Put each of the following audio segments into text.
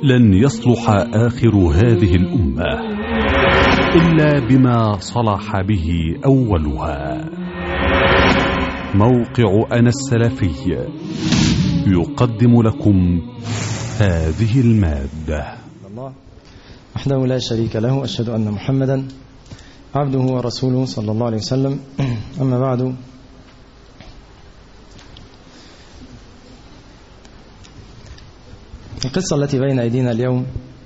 لن يصلح آخر هذه الأمة إلا بما صلح به أولها موقع أنا السلفي يقدم لكم هذه المادة الله وحده لا شريك له أشهد أن محمدا عبده ورسوله صلى الله عليه وسلم أما بعد القصة التي بين أيدينا اليوم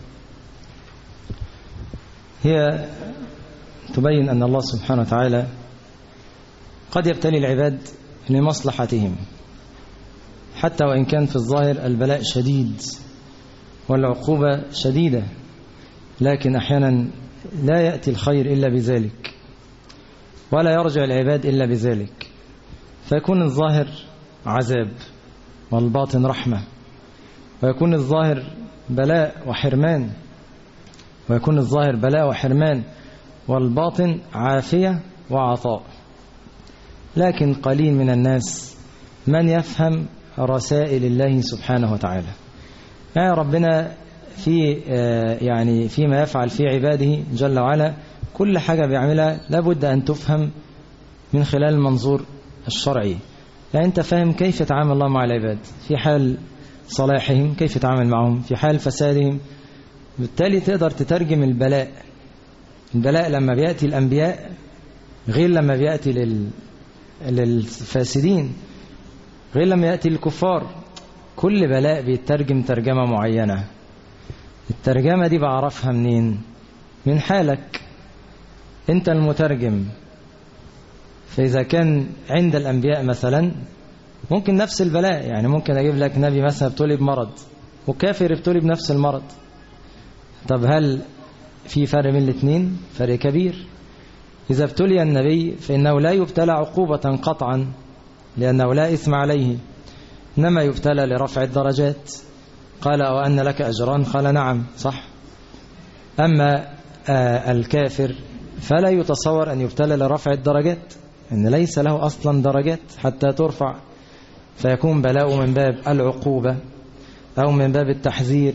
هي تبين أن الله سبحانه وتعالى قد يبتلي العباد لمصلحتهم حتى وإن كان في الظاهر البلاء شديد والعقوبة شديدة لكن أحيانا لا يأتي الخير إلا بذلك ولا يرجع العباد إلا بذلك فيكون الظاهر عذاب والباطن رحمة ويكون الظاهر بلاء وحرمان ويكون الظاهر بلاء وحرمان والباطن عافية وعطاء لكن قليل من الناس من يفهم رسائل الله سبحانه وتعالى يعني ربنا في يعني فيما يفعل في عباده جل وعلا كل حاجة بيعملها لابد أن تفهم من خلال المنظور الشرعي يعني أنت فاهم كيف يتعامل الله مع العباد في حال صلاحهم كيف يتعامل معهم في حال فسادهم بالتالي تقدر تترجم البلاء البلاء لما بيأتي الأنبياء غير لما بيأتي لل... للفاسدين غير لما يأتي الكفار كل بلاء بيترجم ترجمة معينة الترجمة دي بعرفها منين من حالك انت المترجم فإذا كان عند الأنبياء مثلا ممكن نفس البلاء يعني ممكن أجيب لك نبي مثلا ابتلي بمرض وكافر ابتلي بنفس المرض طب هل في فرق بين الاثنين فرق كبير إذا ابتلي النبي فإنه لا يبتلى عقوبة قطعا لأنه لا إثم عليه إنما يبتلى لرفع الدرجات قال أو أن لك أجران قال نعم صح أما آه الكافر فلا يتصور أن يبتلى لرفع الدرجات أن ليس له أصلا درجات حتى ترفع فيكون بلاء من باب العقوبة أو من باب التحذير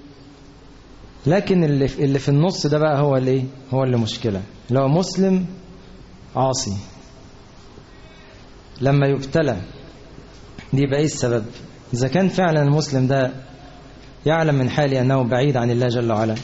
لكن اللي اللي في النص ده بقى هو اللي هو اللي مشكلة لو مسلم عاصي لما يبتلى دي بقى ايه السبب إذا كان فعلا المسلم ده يعلم من حاله أنه بعيد عن الله جل وعلا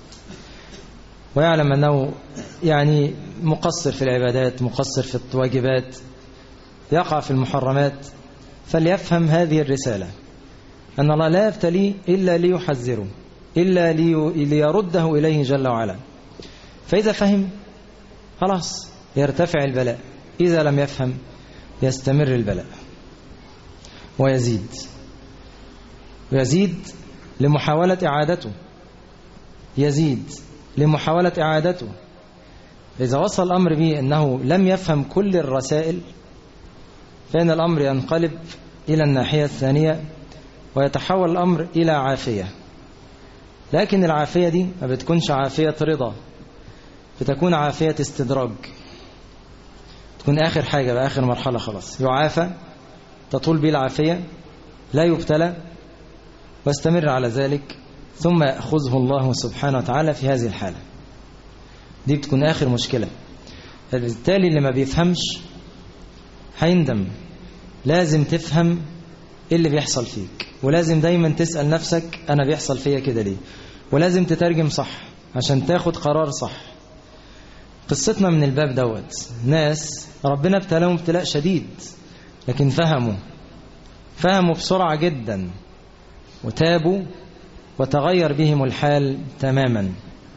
ويعلم أنه يعني مقصر في العبادات مقصر في الواجبات يقع في المحرمات فليفهم هذه الرسالة أن الله لا يبتليه إلا ليحذره إلا ليرده إليه جل وعلا فإذا فهم خلاص يرتفع البلاء إذا لم يفهم يستمر البلاء ويزيد ويزيد لمحاولة إعادته يزيد لمحاولة إعادته إذا وصل الأمر به أنه لم يفهم كل الرسائل فإن الأمر ينقلب إلى الناحية الثانية ويتحول الأمر إلى عافية لكن العافية دي ما بتكونش عافية رضا بتكون عافية استدراج تكون آخر حاجة بآخر مرحلة خلاص يعافى تطول به العافية لا يبتلى واستمر على ذلك ثم يأخذه الله سبحانه وتعالى في هذه الحالة دي بتكون آخر مشكلة بالتالي اللي ما بيفهمش هيندم لازم تفهم ايه اللي بيحصل فيك ولازم دايما تسأل نفسك أنا بيحصل فيا كده ليه ولازم تترجم صح عشان تاخد قرار صح قصتنا من الباب دوت ناس ربنا ابتلاهم ابتلاء شديد لكن فهموا فهموا بسرعة جدا وتابوا وتغير بهم الحال تماما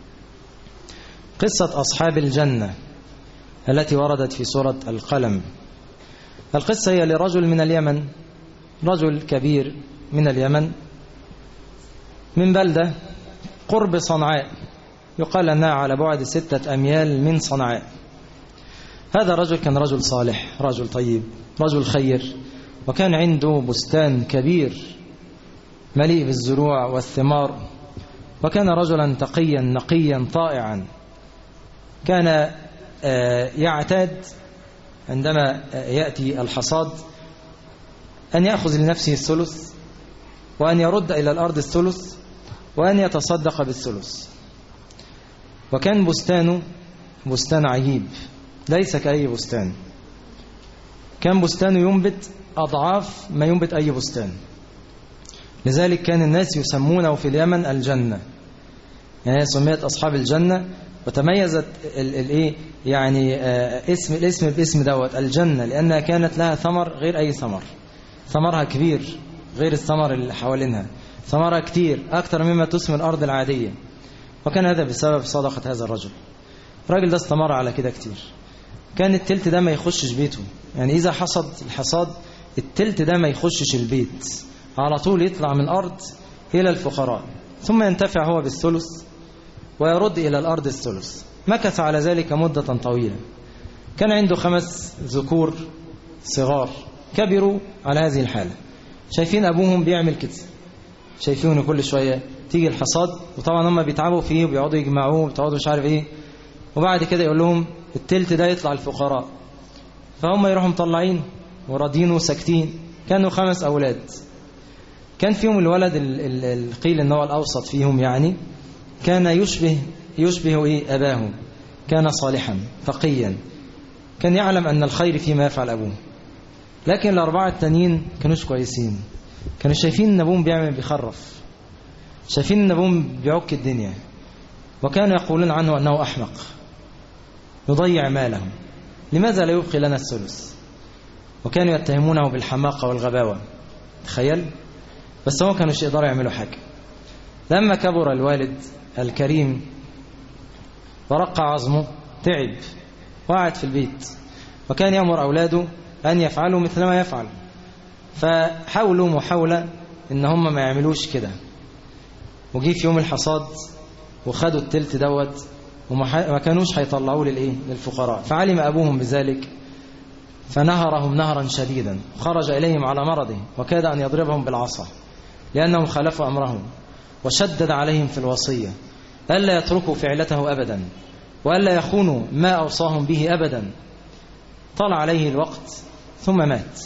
قصة أصحاب الجنة التي وردت في سورة القلم القصة هي لرجل من اليمن رجل كبير من اليمن من بلدة قرب صنعاء يقال أنها على بعد ستة أميال من صنعاء هذا رجل كان رجل صالح رجل طيب رجل خير وكان عنده بستان كبير مليء بالزروع والثمار وكان رجلا تقيا نقيا طائعا كان يعتاد عندما يأتي الحصاد أن يأخذ لنفسه الثلث وأن يرد إلى الأرض الثلث وأن يتصدق بالثلث وكان بستانه بستان عجيب ليس كأي بستان كان بستانه ينبت أضعاف ما ينبت أي بستان لذلك كان الناس يسمونه في اليمن الجنة يعني سميت أصحاب الجنة وتميزت الايه يعني آه اسم الاسم باسم دوت الجنة لأنها كانت لها ثمر غير أي ثمر ثمرها كبير غير الثمر اللي حوالينها ثمرها كتير أكثر مما تسمى الأرض العادية وكان هذا بسبب صدقة هذا الرجل الراجل ده استمر على كده كتير كان التلت ده ما يخشش بيته يعني إذا حصد الحصاد التلت ده ما يخشش البيت على طول يطلع من الأرض إلى الفقراء ثم ينتفع هو بالثلث ويرد إلى الأرض الثلث مكث على ذلك مدة طويلة كان عنده خمس ذكور صغار كبروا على هذه الحالة شايفين أبوهم بيعمل كده شايفينه كل شوية تيجي الحصاد وطبعا هم بيتعبوا فيه وبيقعدوا يجمعوه وبيقعدوا مش عارف ايه وبعد كده يقول لهم التلت ده يطلع الفقراء فهم يروحوا مطلعين وراضيين وساكتين كانوا خمس أولاد كان فيهم الولد القيل ان هو الأوسط فيهم يعني كان يشبه يشبه إيه أباه كان صالحا فقيا كان يعلم أن الخير فيما يفعل أبوه لكن الأربعة التانيين كانوش كويسين كانوا شايفين ان ابوهم بيعمل بيخرف شايفين ان ابوهم بيعك الدنيا وكانوا يقولون عنه أنه أحمق يضيع ماله لماذا لا يبقي لنا الثلث وكانوا يتهمونه بالحماقة والغباوة تخيل بس هم كانوا يقدروا يعملوا حاجة لما كبر الوالد الكريم ورق عظمه تعب وقعد في البيت وكان يأمر أولاده أن يفعلوا مثل ما يفعل فحاولوا محاولة إن هم ما يعملوش كده وجي في يوم الحصاد وخدوا التلت دوت وما كانوش هيطلعوه للايه للفقراء فعلم ابوهم بذلك فنهرهم نهرا شديدا خرج اليهم على مرضه وكاد ان يضربهم بالعصا لانهم خالفوا امرهم وشدد عليهم في الوصيه الا يتركوا فعلته ابدا والا يخونوا ما اوصاهم به ابدا طال عليه الوقت ثم مات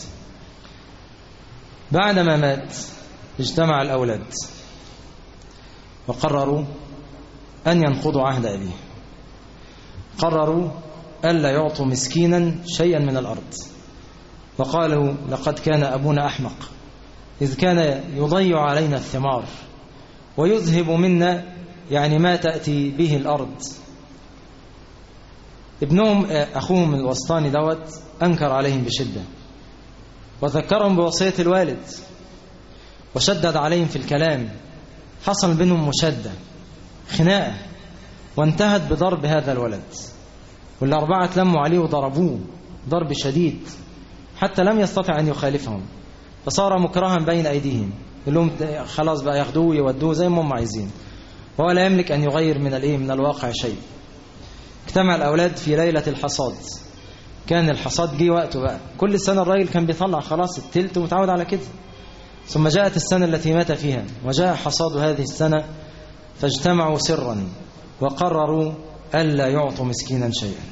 بعدما مات اجتمع الاولاد وقرروا أن ينقضوا عهد أبيه قرروا ألا يعطوا مسكينا شيئا من الأرض وقالوا لقد كان أبونا أحمق إذ كان يضيع علينا الثمار ويذهب منا يعني ما تأتي به الأرض ابنهم أخوهم الوسطاني دوت أنكر عليهم بشدة وذكرهم بوصية الوالد وشدد عليهم في الكلام حصل بينهم مشادة خناقة وانتهت بضرب هذا الولد والأربعة تلموا عليه وضربوه ضرب شديد حتى لم يستطع أن يخالفهم فصار مكرها بين أيديهم يقول لهم خلاص بقى ياخدوه ويودوه زي ما هم عايزين وهو لا يملك أن يغير من الإيه من الواقع شيء اجتمع الأولاد في ليلة الحصاد كان الحصاد جه وقته بقى كل سنة الراجل كان بيطلع خلاص التلت ومتعود على كده ثم جاءت السنة التي مات فيها وجاء حصاد هذه السنة فاجتمعوا سرا وقرروا ألا يعطوا مسكينا شيئا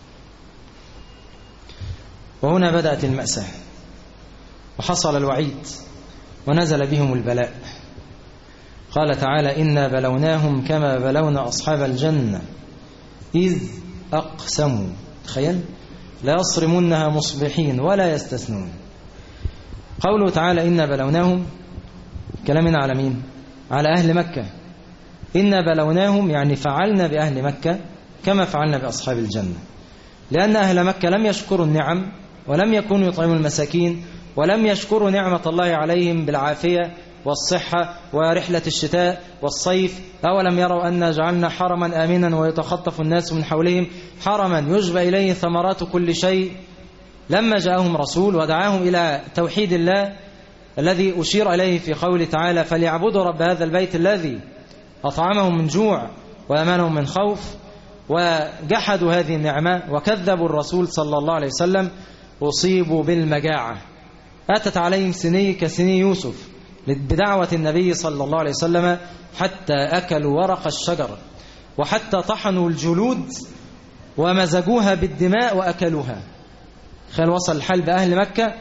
وهنا بدأت المأساة وحصل الوعيد ونزل بهم البلاء قال تعالى إنا بلوناهم كما بلونا أصحاب الجنة إذ أقسموا تخيل لا يصرمنها مصبحين ولا يستثنون قوله تعالى إنا بلوناهم كلامنا على مين على أهل مكة إنا بلوناهم يعني فعلنا بأهل مكة كما فعلنا بأصحاب الجنة لأن أهل مكة لم يشكروا النعم ولم يكونوا يطعموا المساكين ولم يشكروا نعمة الله عليهم بالعافية والصحة ورحلة الشتاء والصيف أولم يروا أن جعلنا حرما آمنا ويتخطف الناس من حولهم حرما يجبى إليه ثمرات كل شيء لما جاءهم رسول ودعاهم إلى توحيد الله الذي أشير إليه في قوله تعالى فليعبدوا رب هذا البيت الذي أطعمهم من جوع وأمانهم من خوف وجحدوا هذه النعمة وكذبوا الرسول صلى الله عليه وسلم أصيبوا بالمجاعة أتت عليهم سني كسني يوسف بدعوة النبي صلى الله عليه وسلم حتى أكلوا ورق الشجر وحتى طحنوا الجلود ومزجوها بالدماء وأكلوها خيال وصل الحال بأهل مكة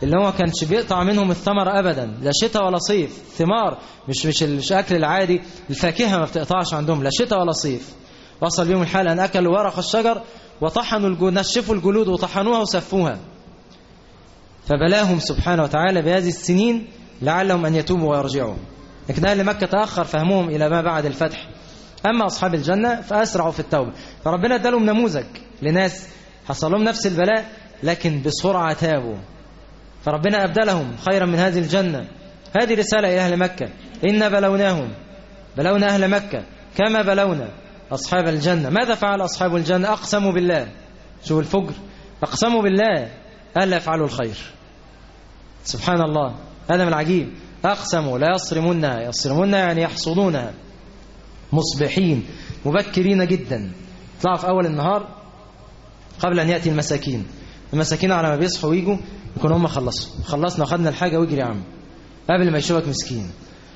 اللي هو كانش بيقطع منهم الثمر أبدا لا شتاء ولا صيف ثمار مش مش الأكل العادي الفاكهة ما بتقطعش عندهم لا شتاء ولا صيف وصل بهم الحال أن أكلوا ورق الشجر وطحنوا الجلود نشفوا الجلود وطحنوها وسفوها فبلاهم سبحانه وتعالى بهذه السنين لعلهم أن يتوبوا ويرجعوا لكن أهل مكة تأخر فهمهم إلى ما بعد الفتح أما أصحاب الجنة فأسرعوا في التوبة فربنا ادالهم نموذج لناس حصل لهم نفس البلاء لكن بسرعة تابوا فربنا أبدلهم خيرا من هذه الجنة هذه رسالة إلى أهل مكة إن بلوناهم بلونا أهل مكة كما بلونا أصحاب الجنة ماذا فعل أصحاب الجنة أقسموا بالله شوف الفجر أقسموا بالله ألا يفعلوا الخير سبحان الله هذا من العجيب أقسموا لا يصرمونها يصرمونها يعني يحصدونها مصبحين مبكرين جدا طلعوا في أول النهار قبل أن يأتي المساكين المساكين على ما بيصحوا ويجوا يكونوا هم خلصوا خلصنا وخدنا الحاجة ويجري يا عم قبل ما يشوفك مسكين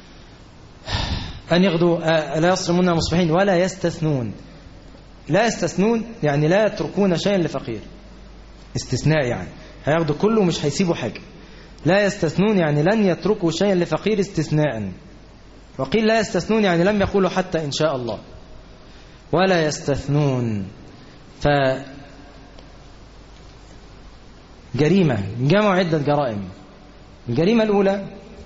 أن يغدوا لا يصرمون مصبحين ولا يستثنون لا يستثنون يعني لا يتركون شيئا لفقير استثناء يعني هياخدوا كله مش هيسيبوا حاجة لا يستثنون يعني لن يتركوا شيئا لفقير استثناء وقيل لا يستثنون يعني لم يقولوا حتى إن شاء الله ولا يستثنون ف جريمة جمعوا عدة جرائم الجريمة الأولى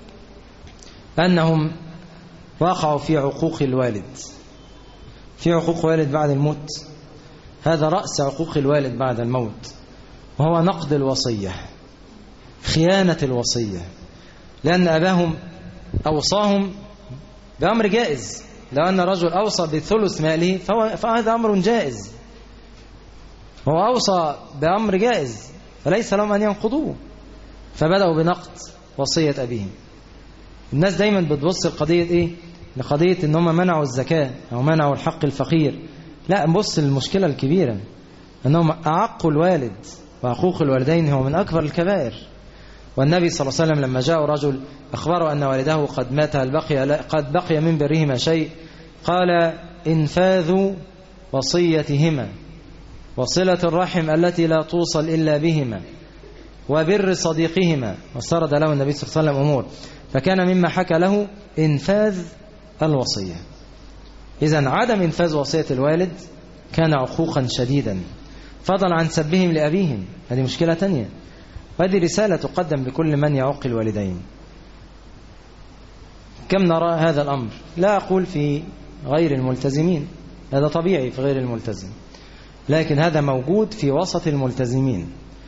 أنهم وقعوا في عقوق الوالد في عقوق والد بعد الموت هذا رأس عقوق الوالد بعد الموت وهو نقض الوصية خيانة الوصية لأن أباهم أوصاهم بأمر جائز لو أن رجل أوصى بثلث ماله فهو فهذا أمر جائز هو أوصى بأمر جائز فليس لهم أن ينقضوه فبدأوا بنقض وصية أبيهم الناس دايما بتبص لقضية إيه لقضية إن هم منعوا الزكاة أو منعوا الحق الفقير لا نبص للمشكلة الكبيرة أنهم أعقوا الوالد وعقوق الوالدين هو من أكبر الكبائر والنبي صلى الله عليه وسلم لما جاء رجل أخبره أن والده قد مات هل بقي قد بقي من برهما شيء قال إنفاذ وصيتهما وصلة الرحم التي لا توصل إلا بهما وبر صديقهما وسرد له النبي صلى الله عليه وسلم أمور فكان مما حكى له إنفاذ الوصية إذا عدم إنفاذ وصية الوالد كان عقوقا شديدا فضلا عن سبهم لأبيهم هذه مشكلة تانية وهذه رسالة تقدم لكل من يعق الوالدين كم نرى هذا الأمر لا أقول في غير الملتزمين هذا طبيعي في غير الملتزم لكن هذا موجود في وسط الملتزمين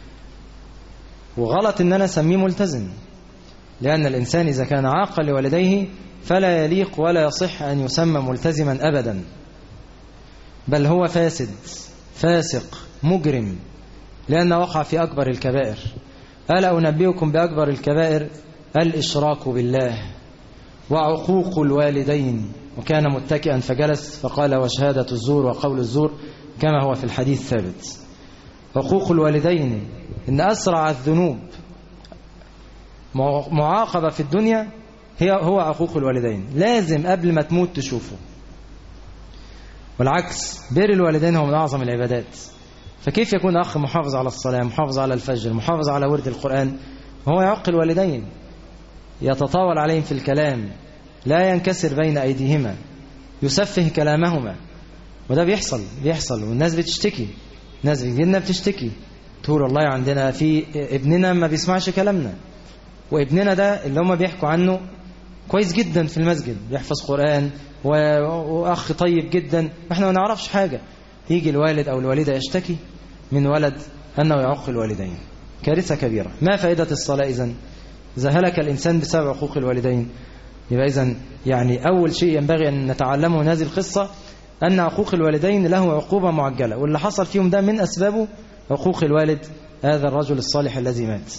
وغلط ان انا اسميه ملتزم لان الانسان اذا كان عاقا لوالديه فلا يليق ولا يصح ان يسمى ملتزما ابدا بل هو فاسد فاسق مجرم لان وقع في اكبر الكبائر الا انبئكم باكبر الكبائر الاشراك بالله وعقوق الوالدين وكان متكئا فجلس فقال وشهاده الزور وقول الزور كما هو في الحديث ثابت حقوق الوالدين إن أسرع الذنوب معاقبة في الدنيا هي هو عقوق الوالدين لازم قبل ما تموت تشوفه والعكس بر الوالدين هو من أعظم العبادات فكيف يكون أخ محافظ على الصلاة محافظ على الفجر محافظ على ورد القرآن وهو يعق الوالدين يتطاول عليهم في الكلام لا ينكسر بين أيديهما يسفه كلامهما وده بيحصل بيحصل والناس بتشتكي ناس بتجيلنا بتشتكي تقول والله عندنا في ابننا ما بيسمعش كلامنا وابننا ده اللي هم بيحكوا عنه كويس جدا في المسجد بيحفظ قرآن وأخ طيب جدا احنا ما نعرفش حاجة يجي الوالد أو الوالدة يشتكي من ولد أنه يعق الوالدين كارثة كبيرة ما فائدة الصلاة إذن إذا هلك الإنسان بسبب عقوق الوالدين يبقى إذن يعني أول شيء ينبغي أن نتعلمه من هذه القصة أن عقوق الوالدين له عقوبة معجلة واللي حصل فيهم ده من أسبابه عقوق الوالد هذا الرجل الصالح الذي مات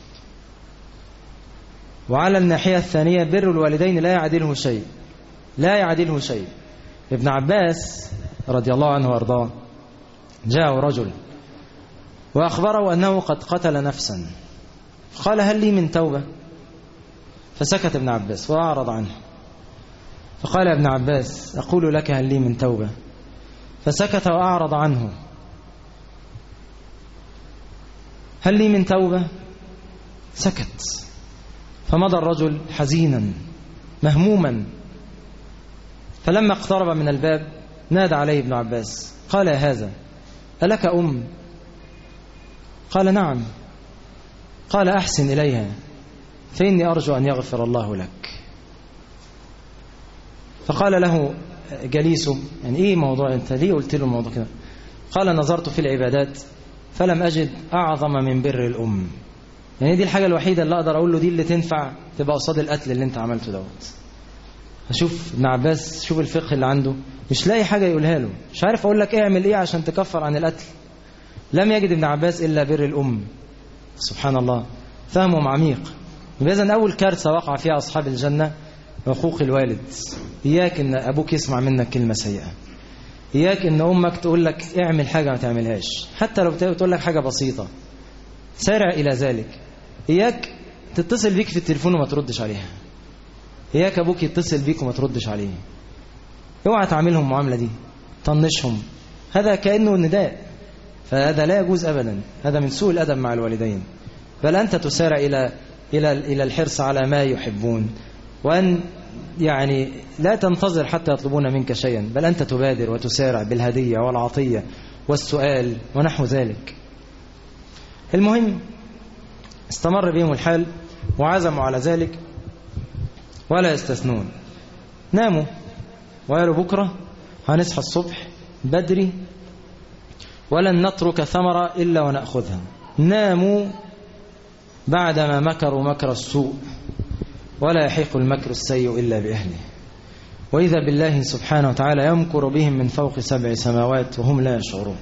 وعلى الناحية الثانية بر الوالدين لا يعدله شيء لا يعدله شيء ابن عباس رضي الله عنه وارضاه جاء رجل وأخبره أنه قد قتل نفسا قال هل لي من توبة فسكت ابن عباس وأعرض عنه فقال ابن عباس أقول لك هل لي من توبة فسكت وأعرض عنه هل لي من توبة سكت فمضى الرجل حزينا مهموما فلما اقترب من الباب نادى عليه ابن عباس قال يا هذا ألك أم قال نعم قال أحسن إليها فإني أرجو أن يغفر الله لك فقال له جليسه يعني إيه موضوع أنت ليه قلت له الموضوع كده قال نظرت في العبادات فلم أجد أعظم من بر الأم يعني دي الحاجة الوحيدة اللي أقدر أقول له دي اللي تنفع تبقى قصاد القتل اللي أنت عملته دوت أشوف ابن عباس شوف الفقه اللي عنده مش لاقي حاجة يقولها له مش عارف أقول لك اعمل إيه عشان تكفر عن القتل لم يجد ابن عباس إلا بر الأم سبحان الله فهمهم عميق إذن أول كارثة وقع فيها أصحاب الجنة حقوق الوالد إياك إن أبوك يسمع منك كلمة سيئة إياك إن أمك تقول لك اعمل حاجة ما تعملهاش حتى لو تقول لك حاجة بسيطة سارع إلى ذلك إياك تتصل بيك في التليفون وما تردش عليها إياك أبوك يتصل بيك وما تردش عليه اوعى تعملهم المعاملة دي طنشهم هذا كأنه نداء فهذا لا يجوز أبدا هذا من سوء الأدب مع الوالدين بل أنت تسارع إلى إلى إلى الحرص على ما يحبون وأن يعني لا تنتظر حتى يطلبون منك شيئا بل أنت تبادر وتسارع بالهدية والعطية والسؤال ونحو ذلك المهم استمر بهم الحال وعزموا على ذلك ولا يستثنون ناموا وقالوا بكرة هنصحى الصبح بدري ولن نترك ثمرة إلا ونأخذها ناموا بعدما مكروا مكر السوء ولا يحيق المكر السيء إلا بأهله وإذا بالله سبحانه وتعالى يمكر بهم من فوق سبع سماوات وهم لا يشعرون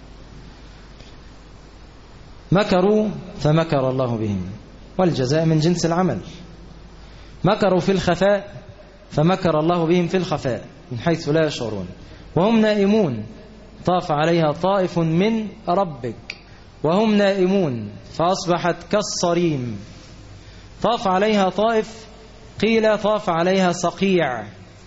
مكروا فمكر الله بهم والجزاء من جنس العمل مكروا في الخفاء فمكر الله بهم في الخفاء من حيث لا يشعرون وهم نائمون طاف عليها طائف من ربك وهم نائمون فأصبحت كالصريم طاف عليها طائف قيل طاف عليها صقيع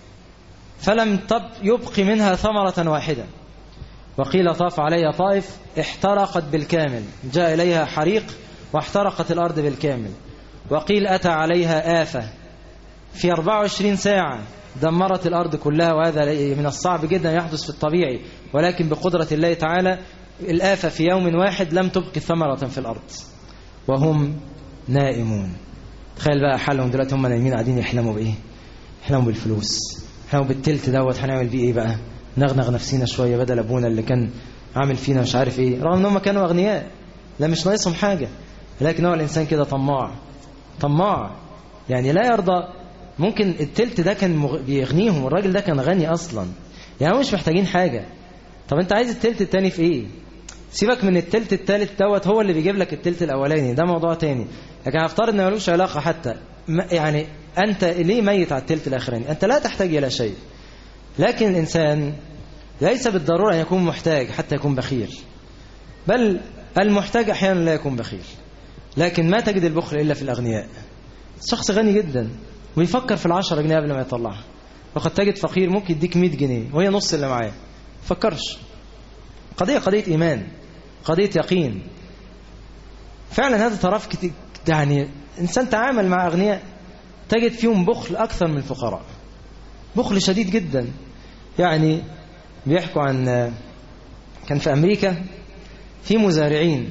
فلم تب يبق منها ثمرة واحدة وقيل طاف عليها طائف احترقت بالكامل جاء إليها حريق واحترقت الأرض بالكامل وقيل أتى عليها آفة في 24 ساعة دمرت الأرض كلها وهذا من الصعب جدا يحدث في الطبيعي ولكن بقدرة الله تعالى الآفة في يوم واحد لم تبقي ثمرة في الأرض وهم نائمون تخيل بقى حالهم دلوقتي هم نايمين قاعدين يحلموا بإيه يحلموا بالفلوس يحلموا بالتلت دوت هنعمل بيه إيه بقى نغنغ نفسينا شوية بدل أبونا اللي كان عامل فينا مش عارف إيه رغم إن هم كانوا أغنياء لا مش ناقصهم حاجة لكن هو الإنسان كده طماع طماع يعني لا يرضى ممكن التلت ده كان مغ... بيغنيهم والراجل ده كان غني أصلا يعني مش محتاجين حاجة طب أنت عايز التلت التاني في إيه سيبك من التلت التالت دوت هو اللي بيجيب لك التلت الأولاني ده موضوع تاني لكن هفترض إن ملوش علاقة حتى يعني أنت ليه ميت على التلت الأخراني أنت لا تحتاج إلى شيء لكن الإنسان ليس بالضرورة أن يكون محتاج حتى يكون بخيل بل المحتاج أحيانا لا يكون بخيل لكن ما تجد البخل إلا في الأغنياء شخص غني جدا ويفكر في العشرة جنيه قبل ما يطلعها وقد تجد فقير ممكن يديك 100 جنيه وهي نص اللي معاه فكرش قضية قضية إيمان قضية يقين فعلا هذا طرف كتير يعني إنسان تعامل مع أغنياء تجد فيهم بخل أكثر من الفقراء بخل شديد جدا يعني بيحكوا عن كان في أمريكا في مزارعين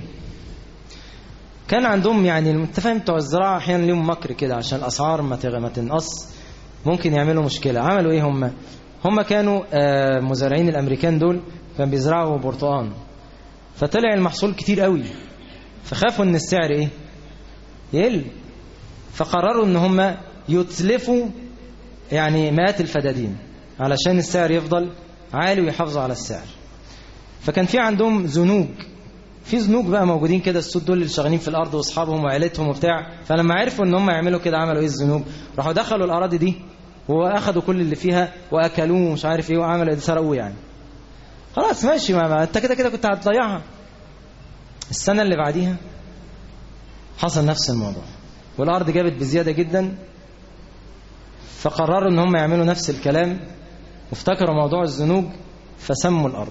كان عندهم يعني انت فاهم بتوع الزراعه احيانا ليهم مكر كده عشان الاسعار ما ما تنقص ممكن يعملوا مشكله عملوا ايه هم هم كانوا مزارعين الامريكان دول كانوا بيزرعوا برتقان فطلع المحصول كتير قوي فخافوا ان السعر ايه يقل فقرروا ان هم يتلفوا يعني مئات الفدادين علشان السعر يفضل عالي ويحافظوا على السعر فكان في عندهم زنوج في زنوج بقى موجودين كده السود دول اللي شغالين في الارض واصحابهم وعيلتهم وبتاع فلما عرفوا ان هم يعملوا كده عملوا ايه الزنوج راحوا دخلوا الاراضي دي واخدوا كل اللي فيها واكلوه ومش عارف ايه وعملوا ايه سرقوه يعني خلاص ماشي ما, ما انت كده كده كنت هتضيعها السنه اللي بعديها حصل نفس الموضوع والارض جابت بزياده جدا فقرروا ان هم يعملوا نفس الكلام وافتكروا موضوع الزنوج فسموا الارض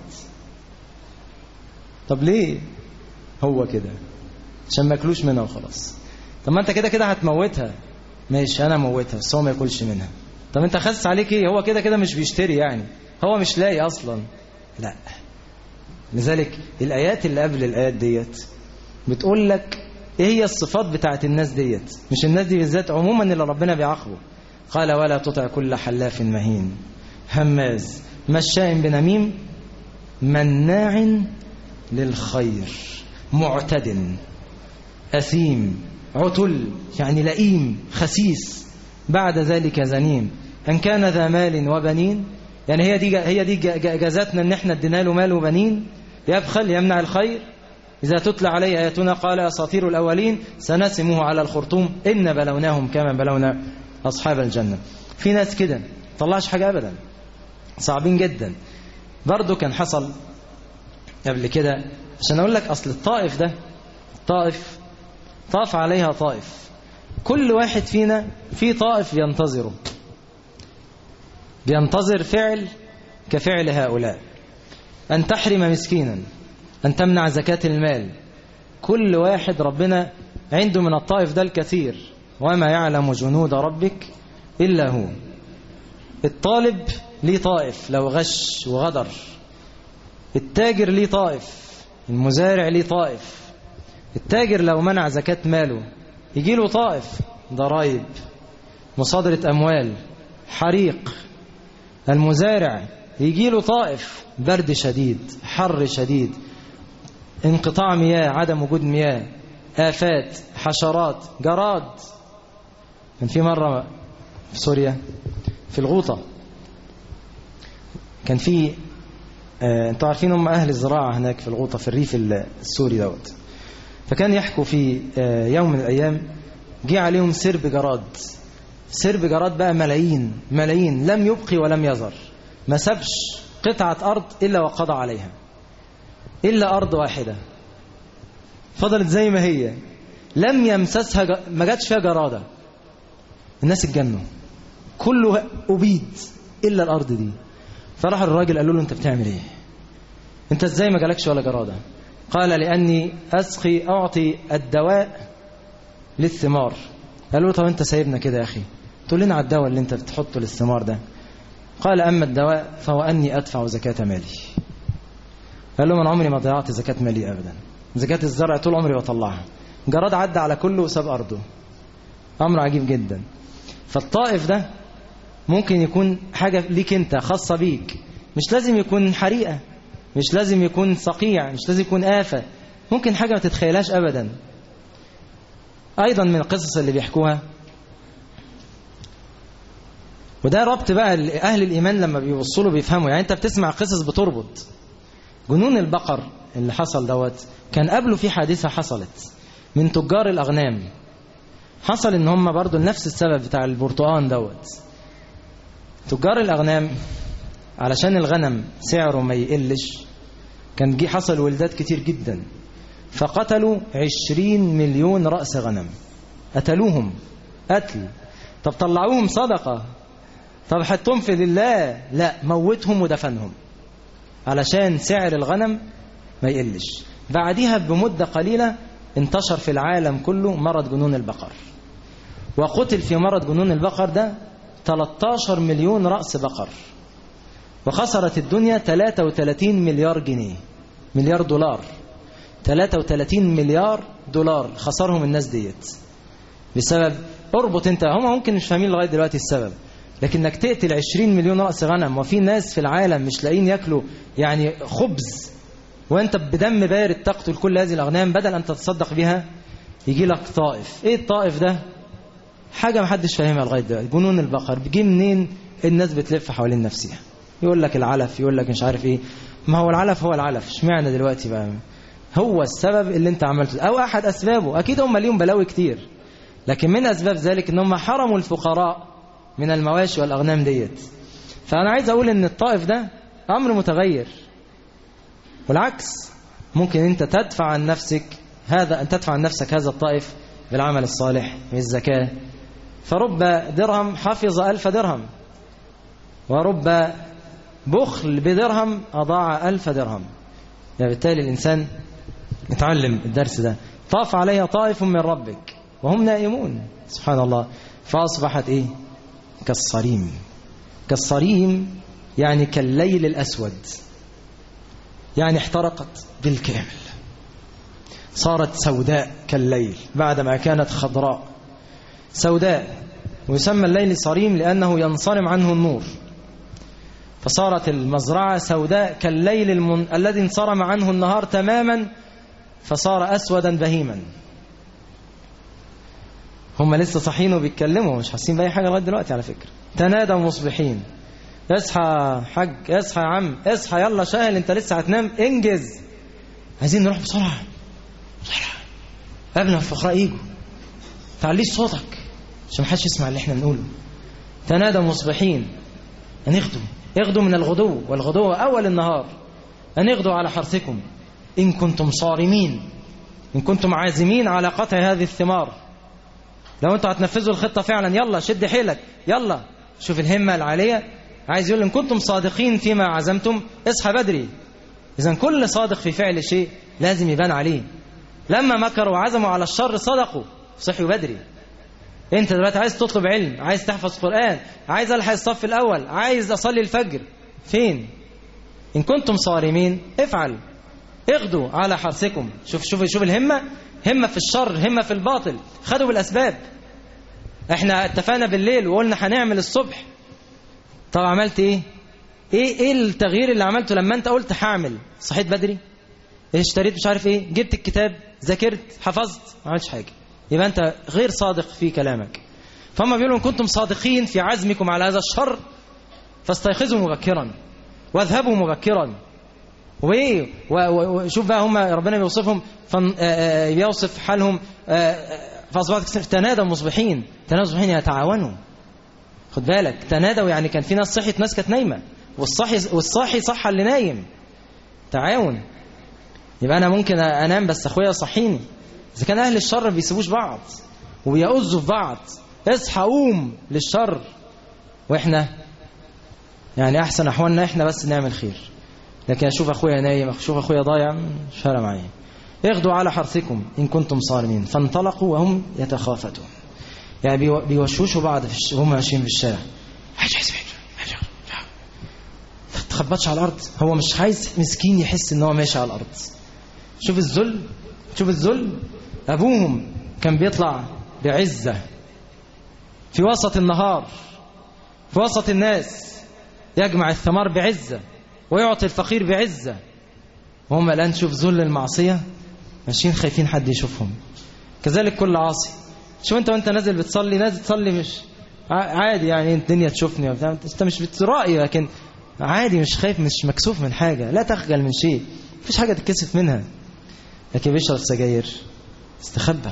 طب ليه هو كده عشان ما ياكلوش منها وخلاص طب ما انت كده كده هتموتها ماشي انا موتها بس هو ما ياكلش منها طب انت خسس عليك ايه هو كده كده مش بيشتري يعني هو مش لاقي اصلا لا لذلك الايات اللي قبل الايات ديت بتقول لك ايه هي الصفات بتاعت الناس ديت مش الناس دي بالذات عموما اللي ربنا بيعاقبه قال ولا تطع كل حلاف مهين هماز مشاء بنميم مناع للخير معتد أثيم عتل يعني لئيم خسيس بعد ذلك زنيم أن كان ذا مال وبنين يعني هي دي هي دي جازتنا ان احنا ادينا له مال وبنين يبخل يمنع الخير إذا تتلى عليه آياتنا قال أساطير الأولين سنسمه على الخرطوم إن بلوناهم كما بلونا أصحاب الجنة في ناس كده طلعش حاجة أبدا صعبين جدا برضو كان حصل قبل كده عشان أقول لك أصل الطائف ده الطائف طاف عليها طائف كل واحد فينا في طائف ينتظره بينتظر فعل كفعل هؤلاء أن تحرم مسكينا أن تمنع زكاة المال كل واحد ربنا عنده من الطائف ده الكثير وما يعلم جنود ربك إلا هو الطالب ليه طائف لو غش وغدر التاجر ليه طائف المزارع ليه طائف التاجر لو منع زكاة ماله يجي له طائف ضرائب مصادرة أموال حريق المزارع يجي له طائف برد شديد حر شديد انقطاع مياه عدم وجود مياه آفات حشرات جراد كان في مرة في سوريا في الغوطة كان في آه انتوا عارفين هم أهل الزراعة هناك في الغوطة في الريف السوري دوت فكان يحكوا في آه يوم من الأيام جه عليهم سرب جراد سرب جراد بقى ملايين ملايين لم يبقي ولم يذر ما سابش قطعة أرض إلا وقضى عليها إلا أرض واحدة فضلت زي ما هي لم يمسسها ج... ما جاتش فيها جرادة الناس اتجنوا كله أبيد إلا الأرض دي فراح الراجل قالوا له أنت بتعمل إيه أنت إزاي ما جالكش ولا جرادة قال لأني أسقي أعطي الدواء للثمار قالوا له طب أنت سايبنا كده يا أخي تقول لنا على الدواء اللي أنت بتحطه للثمار ده قال أما الدواء فهو أني أدفع زكاة مالي قال له من عمري ما ضيعت زكاة مالي أبدا زكاة الزرع طول عمري بطلعها جراد عدى على كله وساب أرضه أمر عجيب جدا فالطائف ده ممكن يكون حاجة ليك أنت خاصة بيك مش لازم يكون حريقة مش لازم يكون صقيع مش لازم يكون آفة ممكن حاجة ما تتخيلهاش أبدا أيضا من القصص اللي بيحكوها وده ربط بقى أهل الإيمان لما بيوصلوا بيفهموا يعني أنت بتسمع قصص بتربط جنون البقر اللي حصل دوت كان قبله في حادثة حصلت من تجار الأغنام حصل ان هم برضو نفس السبب بتاع البرتقان دوت تجار الأغنام علشان الغنم سعره ما يقلش كان جي حصل ولدات كتير جدا فقتلوا عشرين مليون رأس غنم قتلوهم قتل طب طلعوهم صدقة طب حطهم في لله لا موتهم ودفنهم علشان سعر الغنم ما يقلش بعدها بمدة قليلة انتشر في العالم كله مرض جنون البقر وقتل في مرض جنون البقر ده 13 مليون رأس بقر وخسرت الدنيا 33 مليار جنيه مليار دولار 33 مليار دولار خسرهم الناس ديت بسبب اربط انت هم ممكن مش فاهمين لغايه دلوقتي السبب لكنك تقتل 20 مليون رأس غنم وفي ناس في العالم مش لاقيين ياكلوا يعني خبز وانت بدم بارد تقتل كل هذه الأغنام بدل أن تتصدق بها يجي لك طائف ايه الطائف ده حاجة ما حدش فاهمها لغاية دلوقتي جنون البقر بيجي منين الناس بتلف حوالين نفسها يقول لك العلف يقول لك مش عارف ايه ما هو العلف هو العلف اشمعنى دلوقتي بقى هو السبب اللي انت عملته او احد اسبابه اكيد هم ليهم بلاوي كتير لكن من اسباب ذلك ان هم حرموا الفقراء من المواشي والاغنام ديت فانا عايز اقول ان الطائف ده امر متغير والعكس ممكن انت تدفع عن نفسك هذا ان تدفع عن نفسك هذا الطائف بالعمل الصالح بالزكاه فرب درهم حفظ ألف درهم ورب بخل بدرهم أضاع ألف درهم يعني بالتالي الإنسان يتعلم الدرس ده طاف عليها طائف من ربك وهم نائمون سبحان الله فأصبحت إيه كالصريم كالصريم يعني كالليل الأسود يعني احترقت بالكامل صارت سوداء كالليل بعدما كانت خضراء سوداء ويسمى الليل صريم لأنه ينصرم عنه النور فصارت المزرعة سوداء كالليل المن... الذي انصرم عنه النهار تماما فصار أسودا بهيما هم لسه صاحيين وبيتكلموا مش حاسين بأي حاجة لغاية دلوقتي على فكرة تنادوا مصبحين اصحى حاج اصحى يا عم اصحى يلا شاهل انت لسه هتنام انجز عايزين نروح بسرعة بسرعة قبل ما الفقراء يجوا تعليش صوتك عشان محدش يسمع اللي احنا بنقوله تنادوا مصبحين أن يغدوا يغدوا من الغدو والغدو أول النهار أن يغدوا على حرثكم إن كنتم صارمين إن كنتم عازمين على قطع هذه الثمار لو أنتم هتنفذوا الخطة فعلا يلا شد حيلك يلا شوف الهمة العالية عايز يقول إن كنتم صادقين فيما عزمتم اصحى بدري إذا كل صادق في فعل شيء لازم يبان عليه لما مكروا وعزموا على الشر صدقوا صحوا بدري انت دلوقتي عايز تطلب علم عايز تحفظ قرآن عايز الحق الصف الأول عايز أصلي الفجر فين إن كنتم صارمين افعل اغدوا على حرثكم شوف شوف شوف الهمة همة في الشر همة في الباطل خدوا بالأسباب احنا اتفقنا بالليل وقلنا هنعمل الصبح طب عملت ايه ايه ايه التغيير اللي عملته لما انت قلت هعمل صحيت بدري اشتريت مش عارف ايه جبت الكتاب ذاكرت حفظت ما عملتش حاجه يبقى أنت غير صادق في كلامك فهم بيقولوا إن كنتم صادقين في عزمكم على هذا الشر فاستيقظوا مبكرا واذهبوا مبكرا وإيه وشوف بقى هم ربنا بيوصفهم بيوصف حالهم فأصبحت تنادوا مصبحين تنادوا مصبحين يتعاونوا خد بالك تنادوا يعني كان في ناس صحيت ناس كانت نايمة والصاحي والصاحي صح اللي نايم تعاون يبقى أنا ممكن أنام بس أخويا صحيني إذا كان أهل الشر بيسيبوش بعض وبيعزوا في بعض اصحى قوم للشر وإحنا يعني أحسن أحوالنا إحنا بس نعمل خير لكن أشوف أخويا نايم أشوف أخويا ضايع مش فارقة معايا اغدوا على حرثكم إن كنتم صارمين فانطلقوا وهم يتخافتون يعني بيوشوشوا بعض في الش... وهم ماشيين في الشارع ما تخبطش على الأرض هو مش عايز مسكين يحس إن هو ماشي على الأرض شوف الذل شوف الذل أبوهم كان بيطلع بعزة في وسط النهار في وسط الناس يجمع الثمار بعزة ويعطي الفقير بعزة وهم الآن شوف ذل المعصية ماشيين خايفين حد يشوفهم كذلك كل عاصي شوف انت وانت نازل بتصلي نازل تصلي مش عادي يعني الدنيا تشوفني انت مش بترائي لكن عادي مش خايف مش مكسوف من حاجة لا تخجل من شيء مفيش حاجة تتكسف منها لكن بيشرب سجاير استخبى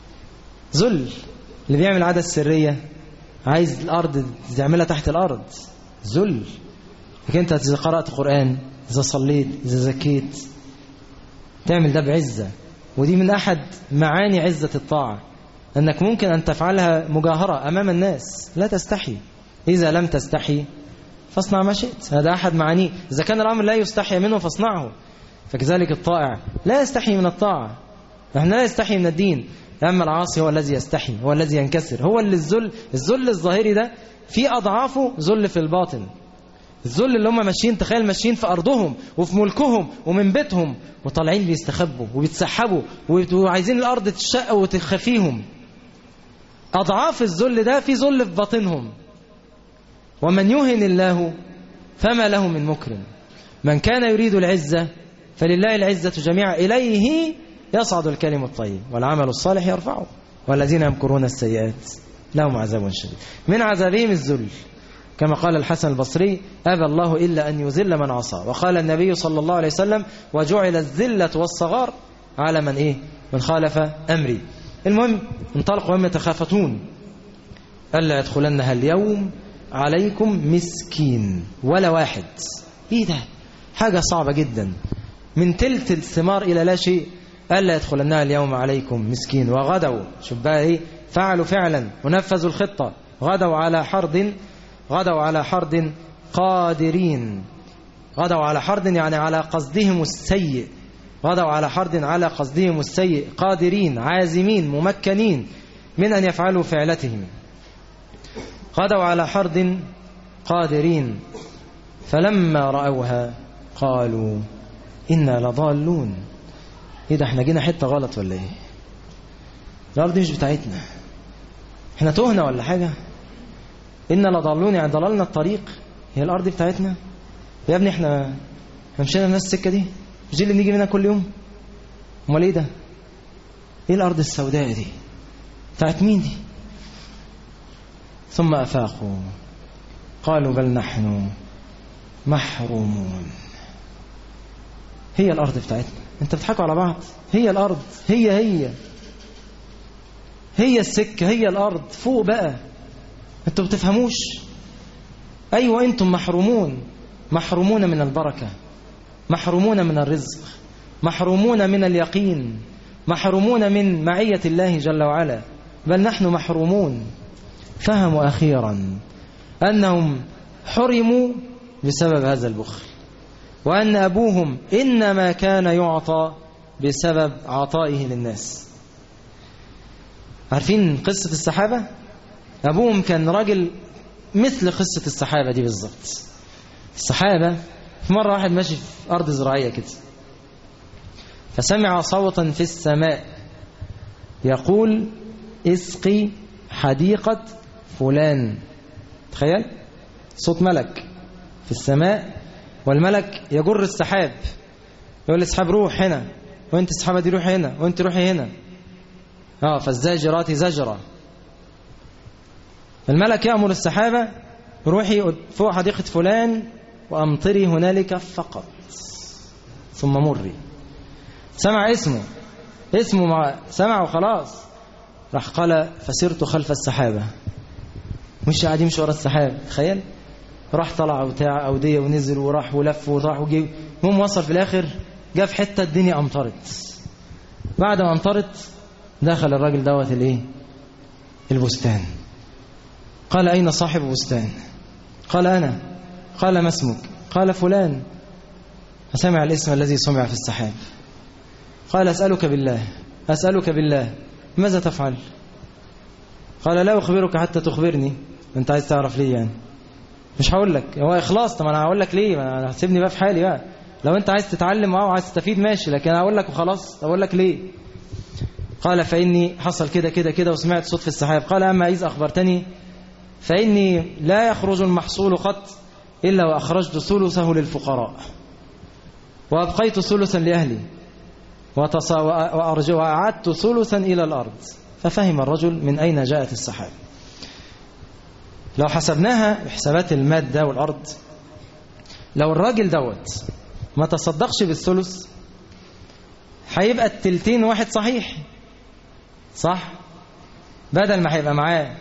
ذل اللي بيعمل عادة سرية عايز الأرض تعملها تحت الأرض ذل لكن أنت إذا قرأت قرآن إذا صليت إذا زكيت تعمل ده بعزة ودي من أحد معاني عزة الطاعة أنك ممكن أن تفعلها مجاهرة أمام الناس لا تستحي إذا لم تستحي فاصنع ما شئت هذا أحد معانيه إذا كان الأمر لا يستحي منه فاصنعه فكذلك الطائع لا يستحي من الطاعة نحن لا يستحي من الدين أما العاصي هو الذي يستحي هو الذي ينكسر هو اللي الذل الذل الظاهري ده في أضعافه ذل في الباطن الذل اللي هم ماشيين تخيل ماشيين في أرضهم وفي ملكهم ومن بيتهم وطالعين بيستخبوا وبيتسحبوا وعايزين الأرض تشق وتخفيهم أضعاف الذل ده في ذل في باطنهم ومن يهن الله فما له من مكرم من كان يريد العزة فلله العزة جميعا إليه يصعد الكلم الطيب والعمل الصالح يرفعه والذين يمكرون السيئات لهم عذاب شديد من عذابهم الذل كما قال الحسن البصري أبى الله إلا أن يذل من عصى وقال النبي صلى الله عليه وسلم وجعل الذلة والصغار على من إيه من خالف أمري المهم انطلقوا وهم يتخافتون ألا يدخلنها اليوم عليكم مسكين ولا واحد إيه ده حاجة صعبة جدا من تلت الثمار إلى لا شيء ألا يدخلنها اليوم عليكم مسكين وغدوا شوف بقى إيه فعلوا فعلا ونفذوا الخطة غدوا على حرد غدوا على حرد قادرين غدوا على حرد يعني على قصدهم السيء غدوا على حرد على قصدهم السيء قادرين عازمين ممكنين من أن يفعلوا فعلتهم غدوا على حرد قادرين فلما رأوها قالوا إنا لضالون إيه ده احنا جينا حتة غلط ولا إيه الأرض مش بتاعتنا احنا تهنا ولا حاجة إنا لضالون يعني ضللنا الطريق هي الأرض بتاعتنا يا ابني احنا احنا مشينا نفس السكة دي مش دي اللي بنيجي منها كل يوم امال ايه ده ايه الأرض السوداء دي بتاعت مين دي ثم أفاقوا قالوا بل نحن محرومون هي الأرض بتاعتنا انت بتضحكوا على بعض هي الأرض هي هي هي السكة هي الأرض فوق بقى انتوا بتفهموش أيوة أنتم محرومون محرومون من البركة محرومون من الرزق محرومون من اليقين محرومون من معية الله جل وعلا بل نحن محرومون فهموا أخيرا أنهم حرموا بسبب هذا البخل وأن أبوهم إنما كان يعطى بسبب عطائه للناس عارفين قصة السحابة أبوهم كان راجل مثل قصة السحابة دي بالظبط السحابة في مرة واحد ماشي في أرض زراعية كده فسمع صوتا في السماء يقول اسقي حديقة فلان تخيل صوت ملك في السماء والملك يجر السحاب يقول للسحاب روح هنا وانت السحابة دي روح هنا وانت روحي هنا اه فالزاجرات زجرة الملك يأمر السحابة روحي فوق حديقة فلان وأمطري هنالك فقط ثم مري سمع اسمه اسمه مع سمع وخلاص راح قال فسرت خلف السحابة مش قاعد يمشي ورا السحاب تخيل راح طلع وبتاع أودية ونزل وراح ولف وراح وجي المهم وصل في الآخر جاء في حتة الدنيا أمطرت بعد ما أمطرت دخل الراجل دوت الايه البستان قال أين صاحب بستان قال أنا قال ما اسمك قال فلان فسمع الاسم الذي سمع في السحاب قال أسألك بالله أسألك بالله ماذا تفعل قال لا أخبرك حتى تخبرني أنت عايز تعرف ليه يعني مش هقول لك هو إخلاص طب أنا هقول لك ليه ما أنا هسيبني بقى في حالي بقى لو أنت عايز تتعلم أو عايز تستفيد ماشي لكن هقول لك وخلاص أقول لك ليه قال فإني حصل كده كده كده وسمعت صوت في السحاب قال أما إذ أخبرتني فإني لا يخرج المحصول قط إلا وأخرجت ثلثه للفقراء وأبقيت ثلثا لأهلي وأعدت ثلثا إلى الأرض ففهم الرجل من أين جاءت السحاب لو حسبناها بحسابات المادة والأرض لو الراجل دوت ما تصدقش بالثلث هيبقى التلتين واحد صحيح صح بدل ما هيبقى معاه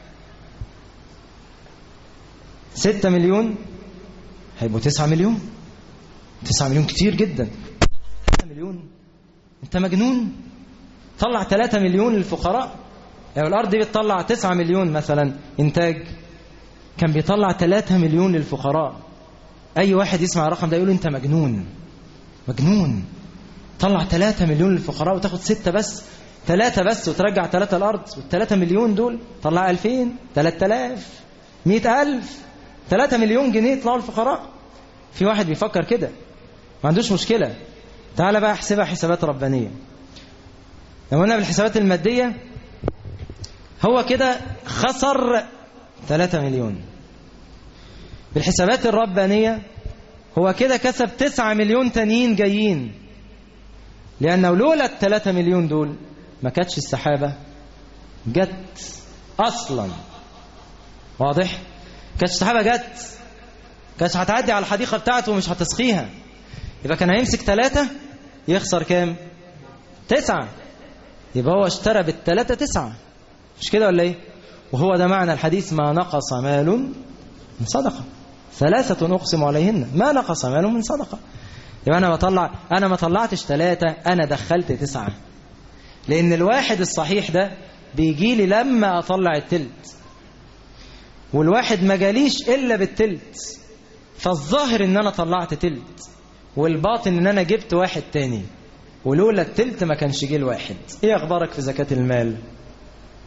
ستة مليون هيبقوا تسعة مليون تسعة مليون كتير جدا تسعة مليون انت مجنون طلع ثلاثة مليون للفقراء يعني الأرض دي بتطلع تسعة مليون مثلا إنتاج كان بيطلع ثلاثة مليون للفقراء أي واحد يسمع الرقم ده يقول أنت مجنون مجنون طلع ثلاثة مليون للفقراء وتاخد ستة بس ثلاثة بس وترجع ثلاثة الأرض والثلاثة مليون دول طلع ألفين ثلاثة آلاف مئة ألف ثلاثة مليون جنيه يطلعوا الفقراء في واحد بيفكر كده ما عندوش مشكلة تعال بقى احسبها حسابات ربانية لو قلنا بالحسابات المادية هو كده خسر ثلاثة مليون بالحسابات الربانية هو كده كسب تسعة مليون تانيين جايين لأنه لولا الثلاثة مليون دول ما كانتش السحابة جت أصلا واضح كانت السحابة جت كانت هتعدي على الحديقة بتاعته ومش هتسقيها يبقى كان هيمسك ثلاثة يخسر كام تسعة يبقى هو اشترى بالثلاثة تسعة مش كده ولا ايه وهو ده معنى الحديث ما نقص مال من صدقة ثلاثة أقسم عليهن ما نقص مال من صدقة يبقى أنا بطلع أنا ما طلعتش ثلاثة أنا دخلت تسعة لأن الواحد الصحيح ده بيجي لي لما أطلع التلت والواحد ما جاليش إلا بالتلت فالظاهر إن أنا طلعت تلت والباطن إن أنا جبت واحد تاني ولولا التلت ما كانش جه الواحد إيه أخبارك في زكاة المال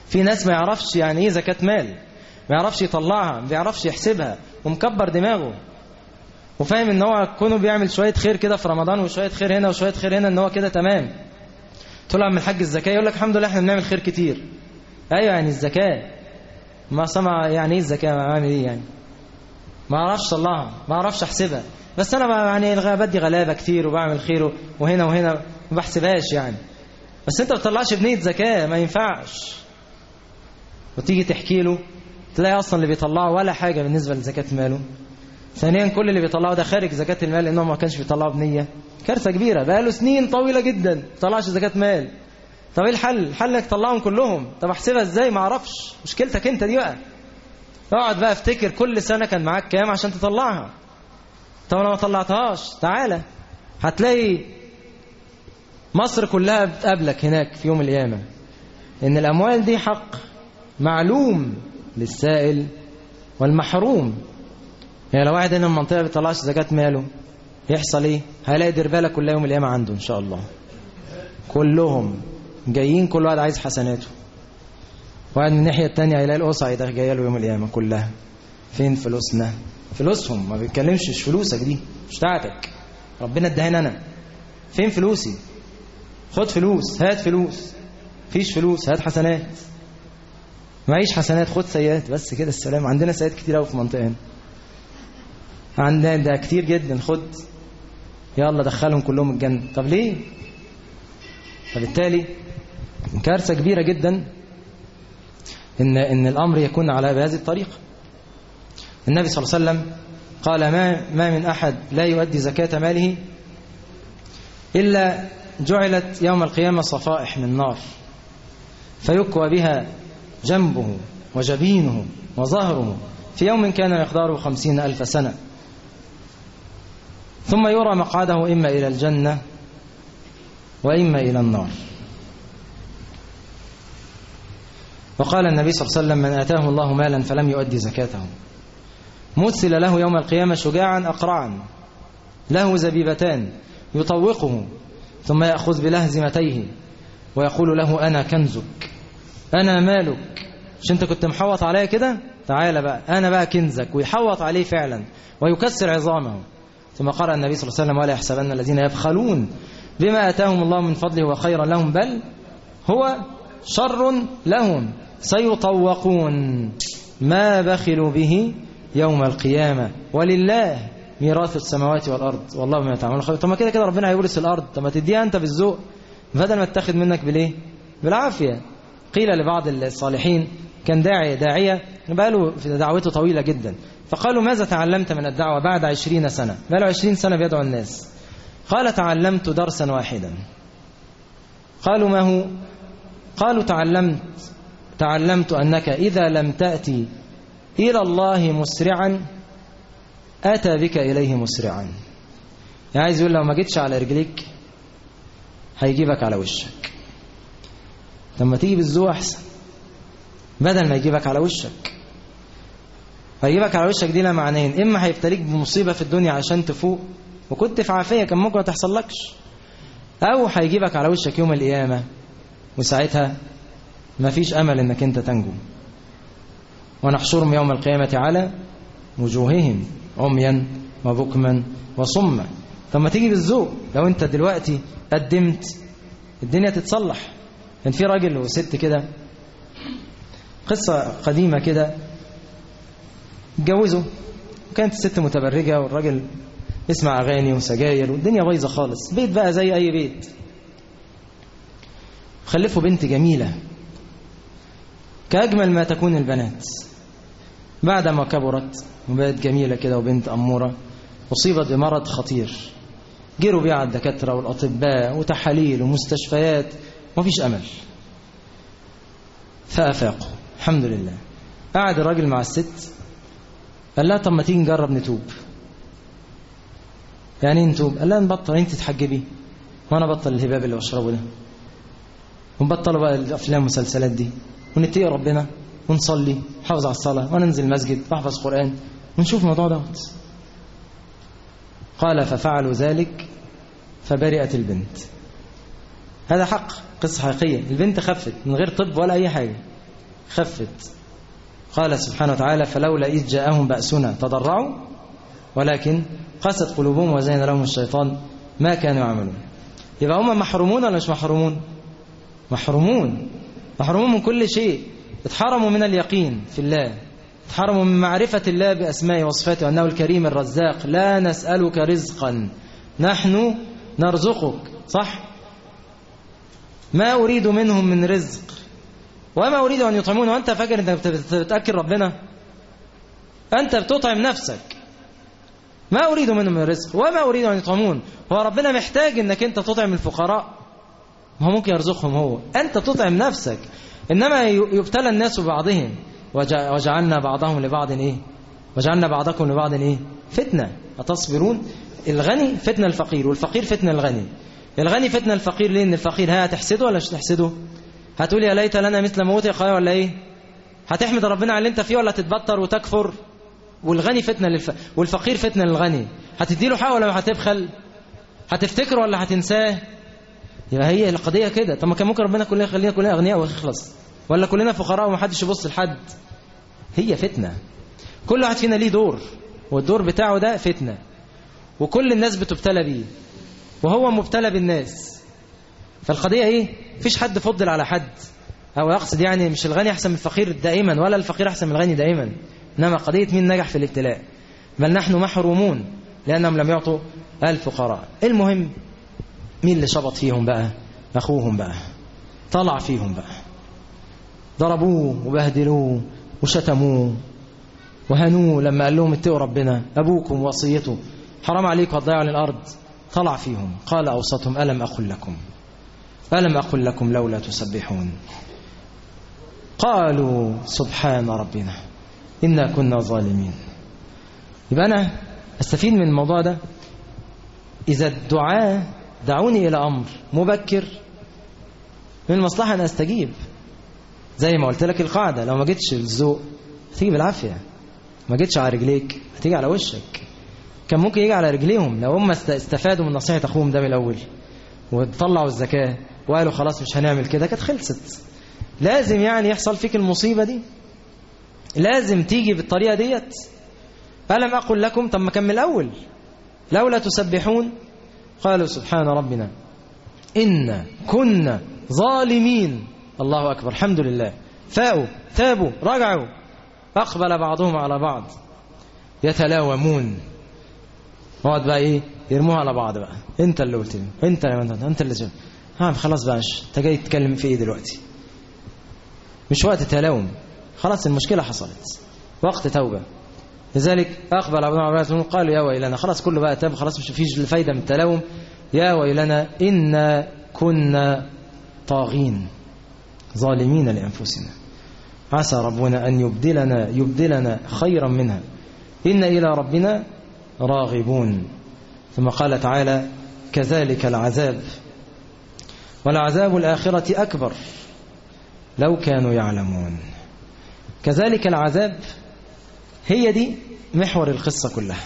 في ناس ما يعرفش يعني ايه زكاة مال ما يعرفش يطلعها ما بيعرفش يحسبها ومكبر دماغه وفاهم ان هو كونه بيعمل شوية خير كده في رمضان وشوية خير هنا وشوية خير هنا ان هو كده تمام تقول له من الحاج الزكاة يقول لك الحمد لله احنا بنعمل خير كتير ايوه يعني الزكاة ما سمع يعني ايه الزكاة ما عامل ايه يعني ما اعرفش اطلعها ما اعرفش احسبها بس انا يعني بدي غلابة كتير وبعمل خير وهنا وهنا ما بحسبهاش يعني بس انت ما بتطلعش بنية زكاة ما ينفعش وتيجي تحكي له تلاقي اصلا اللي بيطلعه ولا حاجة بالنسبة لزكاة ماله ثانيا كل اللي بيطلعه ده خارج زكاة المال لانه ما كانش بيطلعه بنية كارثة كبيرة بقى له سنين طويلة جدا ما طلعش زكاة مال طب ايه الحل الحل انك تطلعهم كلهم طب احسبها ازاي ما اعرفش مشكلتك انت دي بقى اقعد بقى افتكر كل سنة كان معاك كام عشان تطلعها طب لو ما طلعتهاش تعالى هتلاقي مصر كلها بتقابلك هناك في يوم القيامة ان الاموال دي حق معلوم للسائل والمحروم يعني لو واحد هنا من المنطقة بيطلعش زكاة ماله يحصل ايه هيلاقي دربالة كل يوم القيامة عنده ان شاء الله كلهم جايين كل واحد عايز حسناته واحد من الناحية التانية هيلاقي القصعي ده جايه له يوم القيامة كلها فين فلوسنا فلوسهم ما بيتكلمش مش فلوسك دي مش بتاعتك ربنا ادهاني انا فين فلوسي خد فلوس هات فلوس فيش فلوس هات حسنات معيش حسنات خد سيئات بس كده السلام عندنا سيئات كتير قوي في منطقتنا عندنا ده كتير جدا خد يلا دخلهم كلهم الجنة طب ليه فبالتالي كارثة كبيرة جدا إن, إن الأمر يكون على بهذه الطريقة النبي صلى الله عليه وسلم قال ما, ما من أحد لا يؤدي زكاة ماله إلا جعلت يوم القيامة صفائح من نار فيكوى بها جنبه وجبينه وظهره في يوم كان مقداره خمسين ألف سنة ثم يرى مقعده إما إلى الجنة وإما إلى النار وقال النبي صلى الله عليه وسلم من آتاه الله مالا فلم يؤدي زكاته مثل له يوم القيامة شجاعا أقرعا له زبيبتان يطوقه ثم يأخذ بلهزمتيه ويقول له أنا كنزك أنا مالك مش أنت كنت محوط عليا كده تعال بقى أنا بقى كنزك ويحوط عليه فعلا ويكسر عظامه ثم قال النبي صلى الله عليه وسلم ولا يحسبن الذين يبخلون بما آتاهم الله من فضله وخيرا لهم بل هو شر لهم سيطوقون ما بخلوا به يوم القيامة ولله ميراث السماوات والأرض والله ما تعمل خير طب ما كده كده ربنا هيورث الأرض طب ما تديها أنت بالذوق بدل ما تتخذ منك بالإيه بالعافية قيل لبعض الصالحين كان داعية داعية بقاله في دعوته طويلة جدا فقالوا ماذا تعلمت من الدعوة بعد عشرين سنة بقاله عشرين سنة بيدعو الناس قال تعلمت درسا واحدا قالوا ما هو قالوا تعلمت تعلمت أنك إذا لم تأتي إلى الله مسرعا أتى بك إليه مسرعا يعني عايز يقول لو ما جيتش على رجليك هيجيبك على وشك لما تيجي بالذوق أحسن بدل ما يجيبك على وشك هيجيبك على وشك دي لها معنيين إما هيبتليك بمصيبة في الدنيا عشان تفوق وكنت في عافية كان ممكن ما تحصلكش أو هيجيبك على وشك يوم القيامة وساعتها ما فيش أمل إنك أنت تنجو ونحشرهم يوم القيامة على وجوههم عميا وبكما وصما طب ما تيجي بالذوق لو أنت دلوقتي قدمت الدنيا تتصلح كان في راجل وست كده قصة قديمة كده اتجوزوا وكانت الست متبرجة والراجل يسمع أغاني وسجاير والدنيا بايظة خالص بيت بقى زي أي بيت خلفوا بنت جميلة كأجمل ما تكون البنات بعدما كبرت وبقت جميلة كده وبنت أمورة أصيبت بمرض خطير جروا بيها على الدكاترة والأطباء وتحاليل ومستشفيات ومفيش أمل فأفاقوا الحمد لله قعد الراجل مع الست قال لها طب ما تيجي نجرب نتوب يعني نتوب قال لها نبطل انت تحجبي وانا بطل الهباب اللي بشربه ده ونبطلوا بقى الافلام والمسلسلات دي ونتقي ربنا ونصلي نحافظ على الصلاه وننزل المسجد نحفظ قران ونشوف الموضوع دوت قال ففعلوا ذلك فبرئت البنت هذا حق قصة حقيقية البنت خفت من غير طب ولا أي حاجة خفت قال سبحانه وتعالى فلولا إذ جاءهم بأسنا تضرعوا ولكن قست قلوبهم وزين لهم الشيطان ما كانوا يعملون يبقى هم محرومون ولا مش محرومون محرومون محرومون من كل شيء اتحرموا من اليقين في الله اتحرموا من معرفة الله بأسمائه وصفاته وأنه الكريم الرزاق لا نسألك رزقا نحن نرزقك صح ما أريد منهم من رزق وما أريد أن يطعمون وأنت فاكر أنك بتأكل ربنا أنت بتطعم نفسك ما أريد منهم من رزق وما أريد أن يطعمون هو ربنا محتاج أنك أنت تطعم الفقراء ما هو ممكن يرزقهم هو أنت تطعم نفسك إنما يبتلى الناس ببعضهم وجعلنا بعضهم لبعض إيه وجعلنا بعضكم لبعض إيه فتنة أتصبرون الغني فتنة الفقير والفقير فتنة الغني الغني فتنة الفقير ليه ان الفقير ها هتحسده ولا مش تحسده هتقول يا ليت لنا مثل موت يا ولا ايه هتحمد ربنا على اللي انت فيه ولا تتبطر وتكفر والغني فتنة للف... والفقير فتنة للغني هتديله حق ولا هتبخل هتفتكره ولا هتنساه يبقى هي القضية كده طب ما كان ممكن ربنا كلنا يخلينا كلنا أغنياء ويخلص ولا كلنا فقراء ومحدش يبص لحد هي فتنة كل واحد فينا ليه دور والدور بتاعه ده فتنة وكل الناس بتبتلى بيه وهو مبتلى بالناس فالقضية ايه فيش حد فضل على حد او يقصد يعني مش الغني احسن من الفقير دائما ولا الفقير احسن من الغني دائما انما قضية مين نجح في الابتلاء بل نحن محرومون لانهم لم يعطوا الفقراء المهم مين اللي شبط فيهم بقى اخوهم بقى طلع فيهم بقى ضربوه وبهدلوه وشتموه وهنوه لما قال لهم اتقوا ربنا ابوكم وصيته حرام عليكم هتضيعوا الارض طلع فيهم قال أوسطهم ألم أقل لكم ألم أقل لكم لولا تسبحون قالوا سبحان ربنا إنا كنا ظالمين يبقى أنا أستفيد من الموضوع ده إذا الدعاء دعوني إلى أمر مبكر من المصلحة أن أستجيب زي ما قلت لك القاعدة لو ما جيتش الذوق هتيجي بالعافية ما جيتش على رجليك هتيجي على وشك كان ممكن يجي على رجليهم لو هم استفادوا من نصيحة أخوهم ده من الأول وطلعوا الزكاة وقالوا خلاص مش هنعمل كده كانت خلصت لازم يعني يحصل فيك المصيبة دي لازم تيجي بالطريقة ديت ألم أقل لكم طب ما كان من الأول لولا تسبحون قالوا سبحان ربنا إن كنا ظالمين الله أكبر الحمد لله فاءوا تابوا رجعوا أقبل بعضهم على بعض يتلاومون اقعد بقى ايه يرموها على بعض بقى انت اللي قلت لي انت اللي انت اللي جاب ها خلاص بقى انت جاي تتكلم في ايه دلوقتي مش وقت تلاوم خلاص المشكله حصلت وقت توبه لذلك اقبل ابو عباس قالوا يا ويلنا خلاص كله بقى تاب خلاص مش فيش فايده من التلاوم يا ويلنا انا كنا طاغين ظالمين لانفسنا عسى ربنا ان يبدلنا يبدلنا خيرا منها ان الى ربنا راغبون ثم قال تعالى كذلك العذاب والعذاب الآخرة أكبر لو كانوا يعلمون كذلك العذاب هي دي محور القصة كلها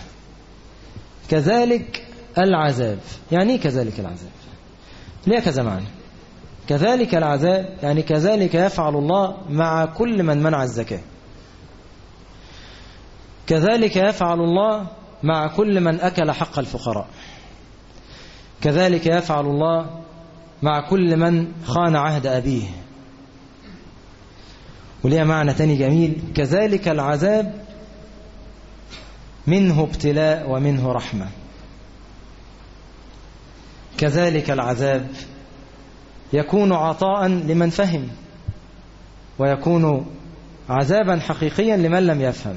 كذلك العذاب يعني ايه كذلك العذاب ليه كذا معنى كذلك العذاب يعني كذلك يفعل الله مع كل من منع الزكاة كذلك يفعل الله مع كل من أكل حق الفقراء كذلك يفعل الله مع كل من خان عهد أبيه وليها معنى تاني جميل كذلك العذاب منه ابتلاء ومنه رحمة كذلك العذاب يكون عطاء لمن فهم ويكون عذابا حقيقيا لمن لم يفهم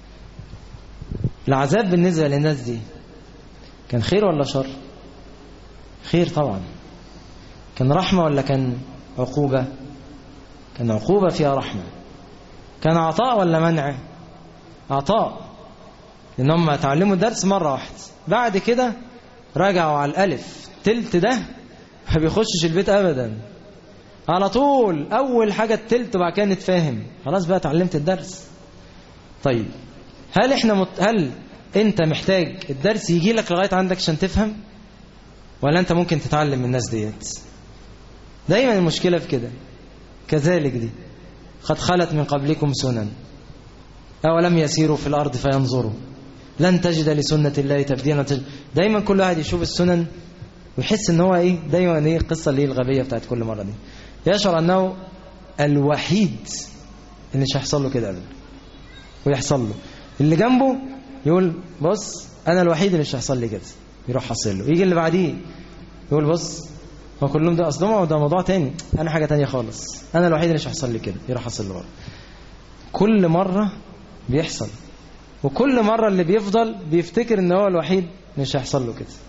العذاب بالنسبة للناس دي كان خير ولا شر خير طبعا كان رحمة ولا كان عقوبة كان عقوبة فيها رحمة كان عطاء ولا منع عطاء لأن هم تعلموا الدرس مرة واحدة بعد كده رجعوا على الألف تلت ده ما بيخشش البيت أبدا على طول أول حاجة التلت وبعد كده نتفاهم خلاص بقى اتعلمت الدرس طيب هل احنا مت... هل انت محتاج الدرس يجي لك لغايه عندك عشان تفهم ولا انت ممكن تتعلم من الناس ديت دايما المشكله في كده كذلك دي قد خلت من قبلكم سنن أولم يسيروا في الأرض فينظروا لن تجد لسنة الله تبديلا تجد. دايما كل واحد يشوف السنن ويحس ان هو ايه دايما ايه القصة اللي هي الغبية بتاعت كل مرة دي يشعر انه الوحيد اللي مش هيحصل له كده ابدا ويحصل له اللي جنبه يقول بص انا الوحيد اللي مش هيحصل لي كده يروح حاصل له يجي اللي بعديه يقول بص هو كلهم ده اصلا ده موضوع تاني انا حاجة تانية خالص انا الوحيد اللي مش هيحصل لي كده يروح حاصل له برضه كل مرة بيحصل وكل مرة اللي بيفضل بيفتكر ان هو الوحيد مش هيحصل له كده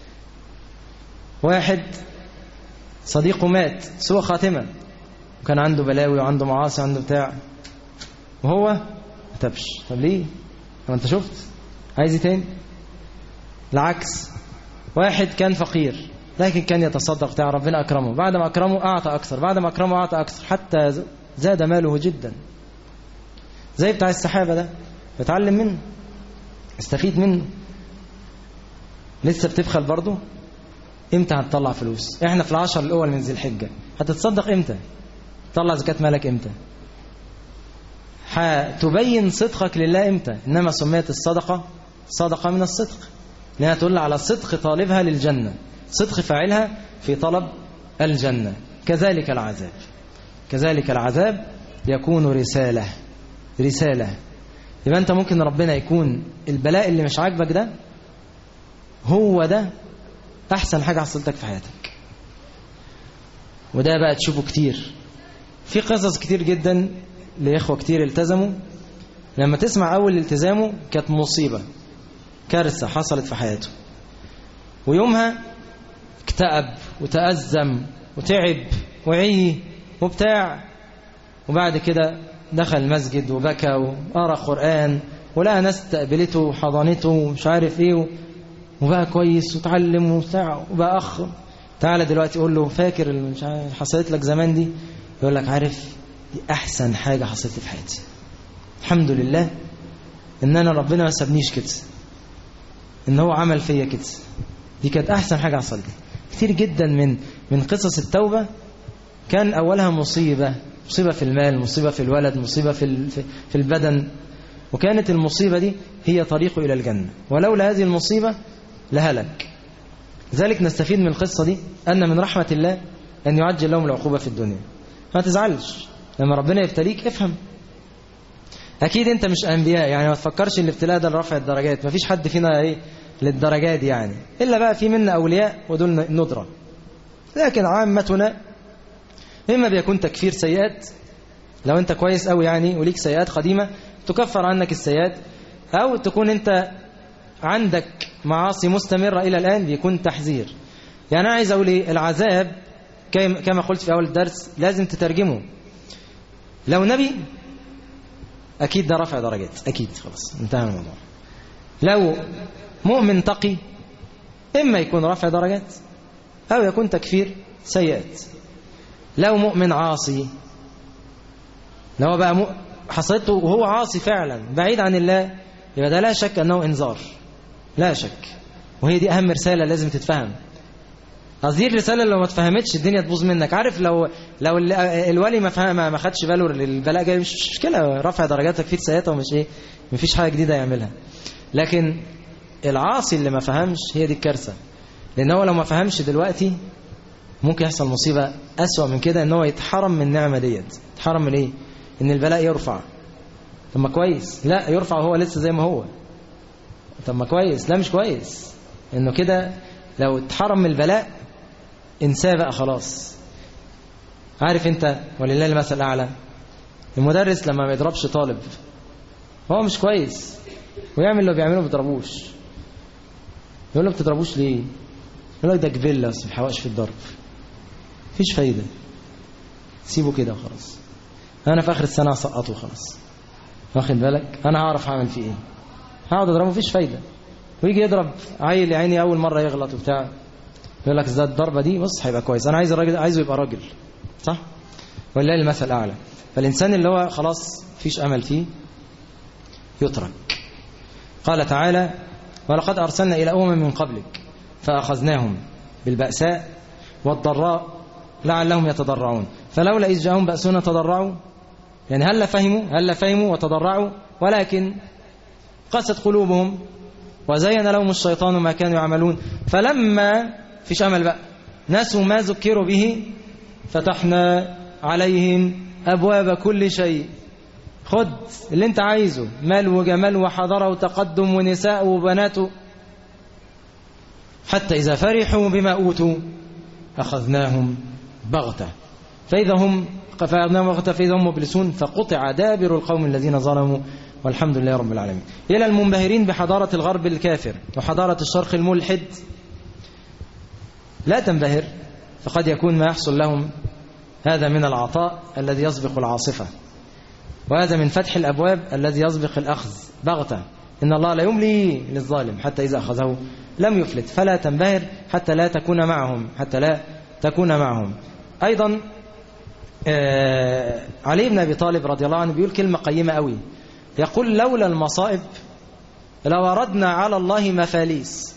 واحد صديقه مات سوء خاتمة وكان عنده بلاوي وعنده معاصي وعنده بتاع وهو ما تبش طب ليه ما انت شفت عايز ايه تاني العكس واحد كان فقير لكن كان يتصدق بتاع ربنا أكرمه بعد ما أكرمه أعطى أكثر بعد ما أكرمه أعطى أكثر حتى زاد ماله جدا زي بتاع السحابة ده اتعلم منه استفيد منه لسه بتبخل برضه امتى هتطلع فلوس احنا في العشر الاول من ذي الحجه هتتصدق امتى تطلع زكاه مالك امتى هتبين صدقك لله امتى انما سميت الصدقه صدقه من الصدق لانها تدل على صدق طالبها للجنه صدق فاعلها في طلب الجنه كذلك العذاب كذلك العذاب يكون رساله رساله يبقى انت ممكن ربنا يكون البلاء اللي مش عاجبك ده هو ده احسن حاجه حصلتك في حياتك وده بقى تشوفه كتير في قصص كتير جدا لاخوه كتير التزموا لما تسمع اول التزامه كانت مصيبه كارثه حصلت في حياته ويومها اكتئب وتأزم وتعب وعي وبتاع وبعد كده دخل المسجد وبكى وقرا قرآن ولقى ناس استقبلته وحضنته ومش عارف ايه وبقى كويس وتعلم وبتاع وبقى اخ تعالى دلوقتي قول له فاكر اللي مش عارف حصلت لك زمان دي يقول لك عارف دي احسن حاجه حصلت في حياتي الحمد لله ان انا ربنا ما سابنيش كده ان هو عمل فيا كده دي كانت احسن حاجه حصلت كتير جدا من من قصص التوبه كان اولها مصيبه مصيبه في المال مصيبه في الولد مصيبه في في البدن وكانت المصيبه دي هي طريقه الى الجنه ولولا هذه المصيبه لهلك لذلك نستفيد من القصة دي أن من رحمة الله أن يعجل لهم العقوبة في الدنيا ما تزعلش لما ربنا يبتليك افهم أكيد أنت مش أنبياء يعني ما تفكرش الابتلاء ده لرفع الدرجات ما فيش حد فينا إيه للدرجات دي يعني إلا بقى في منا أولياء ودول ندرة لكن عامتنا إما بيكون تكفير سيئات لو أنت كويس أوي يعني وليك سيئات قديمة تكفر عنك السيئات أو تكون أنت عندك معاصي مستمرة إلى الآن بيكون تحذير يعني أنا عايز أقول إيه العذاب كما قلت في أول الدرس لازم تترجمه لو نبي أكيد ده رفع درجات أكيد خلاص انتهى الموضوع لو مؤمن تقي إما يكون رفع درجات أو يكون تكفير سيئات لو مؤمن عاصي لو بقى م... حصلته وهو عاصي فعلا بعيد عن الله يبقى ده لا شك أنه إنذار لا شك وهي دي أهم رسالة لازم تتفهم قصدي الرسالة لو ما اتفهمتش الدنيا تبوظ منك عارف لو لو الولي ما فهم ما خدش باله البلاء جاي مش مشكلة رفع درجاتك فيه سيئات ومش ايه مفيش حاجة جديدة يعملها لكن العاصي اللي ما فهمش هي دي الكارثة لأن هو لو ما فهمش دلوقتي ممكن يحصل مصيبة أسوأ من كده ان هو يتحرم من النعمة ديت يتحرم من ايه ان البلاء يرفع طب ما كويس لا يرفع وهو لسه زي ما هو طب ما كويس لا مش كويس انه كده لو اتحرم من البلاء انساه بقى خلاص عارف انت ولله المثل الاعلى المدرس لما ما يضربش طالب هو مش كويس ويعمل اللي بيعمله ما بيضربوش يقول له ما بتضربوش ليه يقول لك ده جبله بس ما بيحوقش في الضرب مفيش فايده سيبه كده وخلاص انا في اخر السنه هسقطه خلاص واخد بالك انا هعرف هعمل فيه ايه هقعد اضربه مفيش فايده ويجي يضرب عيل يا عيني اول مره يغلط وبتاع يقول لك ازاي الضربه دي بص هيبقى كويس انا عايز الراجل عايزه يبقى راجل صح ولله المثل الاعلى فالانسان اللي هو خلاص مفيش امل فيه يترك قال تعالى ولقد ارسلنا الى امم من قبلك فاخذناهم بالباساء والضراء لعلهم يتضرعون فلولا اذ جاءهم باسنا تضرعوا يعني هل فهموا هل فهموا وتضرعوا ولكن قست قلوبهم وزين لهم الشيطان ما كانوا يعملون فلما فيش أمل بقى نسوا ما ذكروا به فتحنا عليهم أبواب كل شيء خد اللي انت عايزه مال وجمال وحضارة وتقدم ونساء وبنات حتى إذا فرحوا بما أوتوا أخذناهم بغتة فإذا هم فأخذناهم بغتة فإذا هم مبلسون فقطع دابر القوم الذين ظلموا والحمد لله رب العالمين إلى المنبهرين بحضارة الغرب الكافر وحضارة الشرق الملحد لا تنبهر فقد يكون ما يحصل لهم هذا من العطاء الذي يسبق العاصفة وهذا من فتح الأبواب الذي يسبق الأخذ بغتة إن الله لا يملي للظالم حتى إذا أخذه لم يفلت فلا تنبهر حتى لا تكون معهم حتى لا تكون معهم أيضا آه علي بن أبي طالب رضي الله عنه بيقول كلمة قيمة قوي يقول لولا المصائب لوردنا على الله مفاليس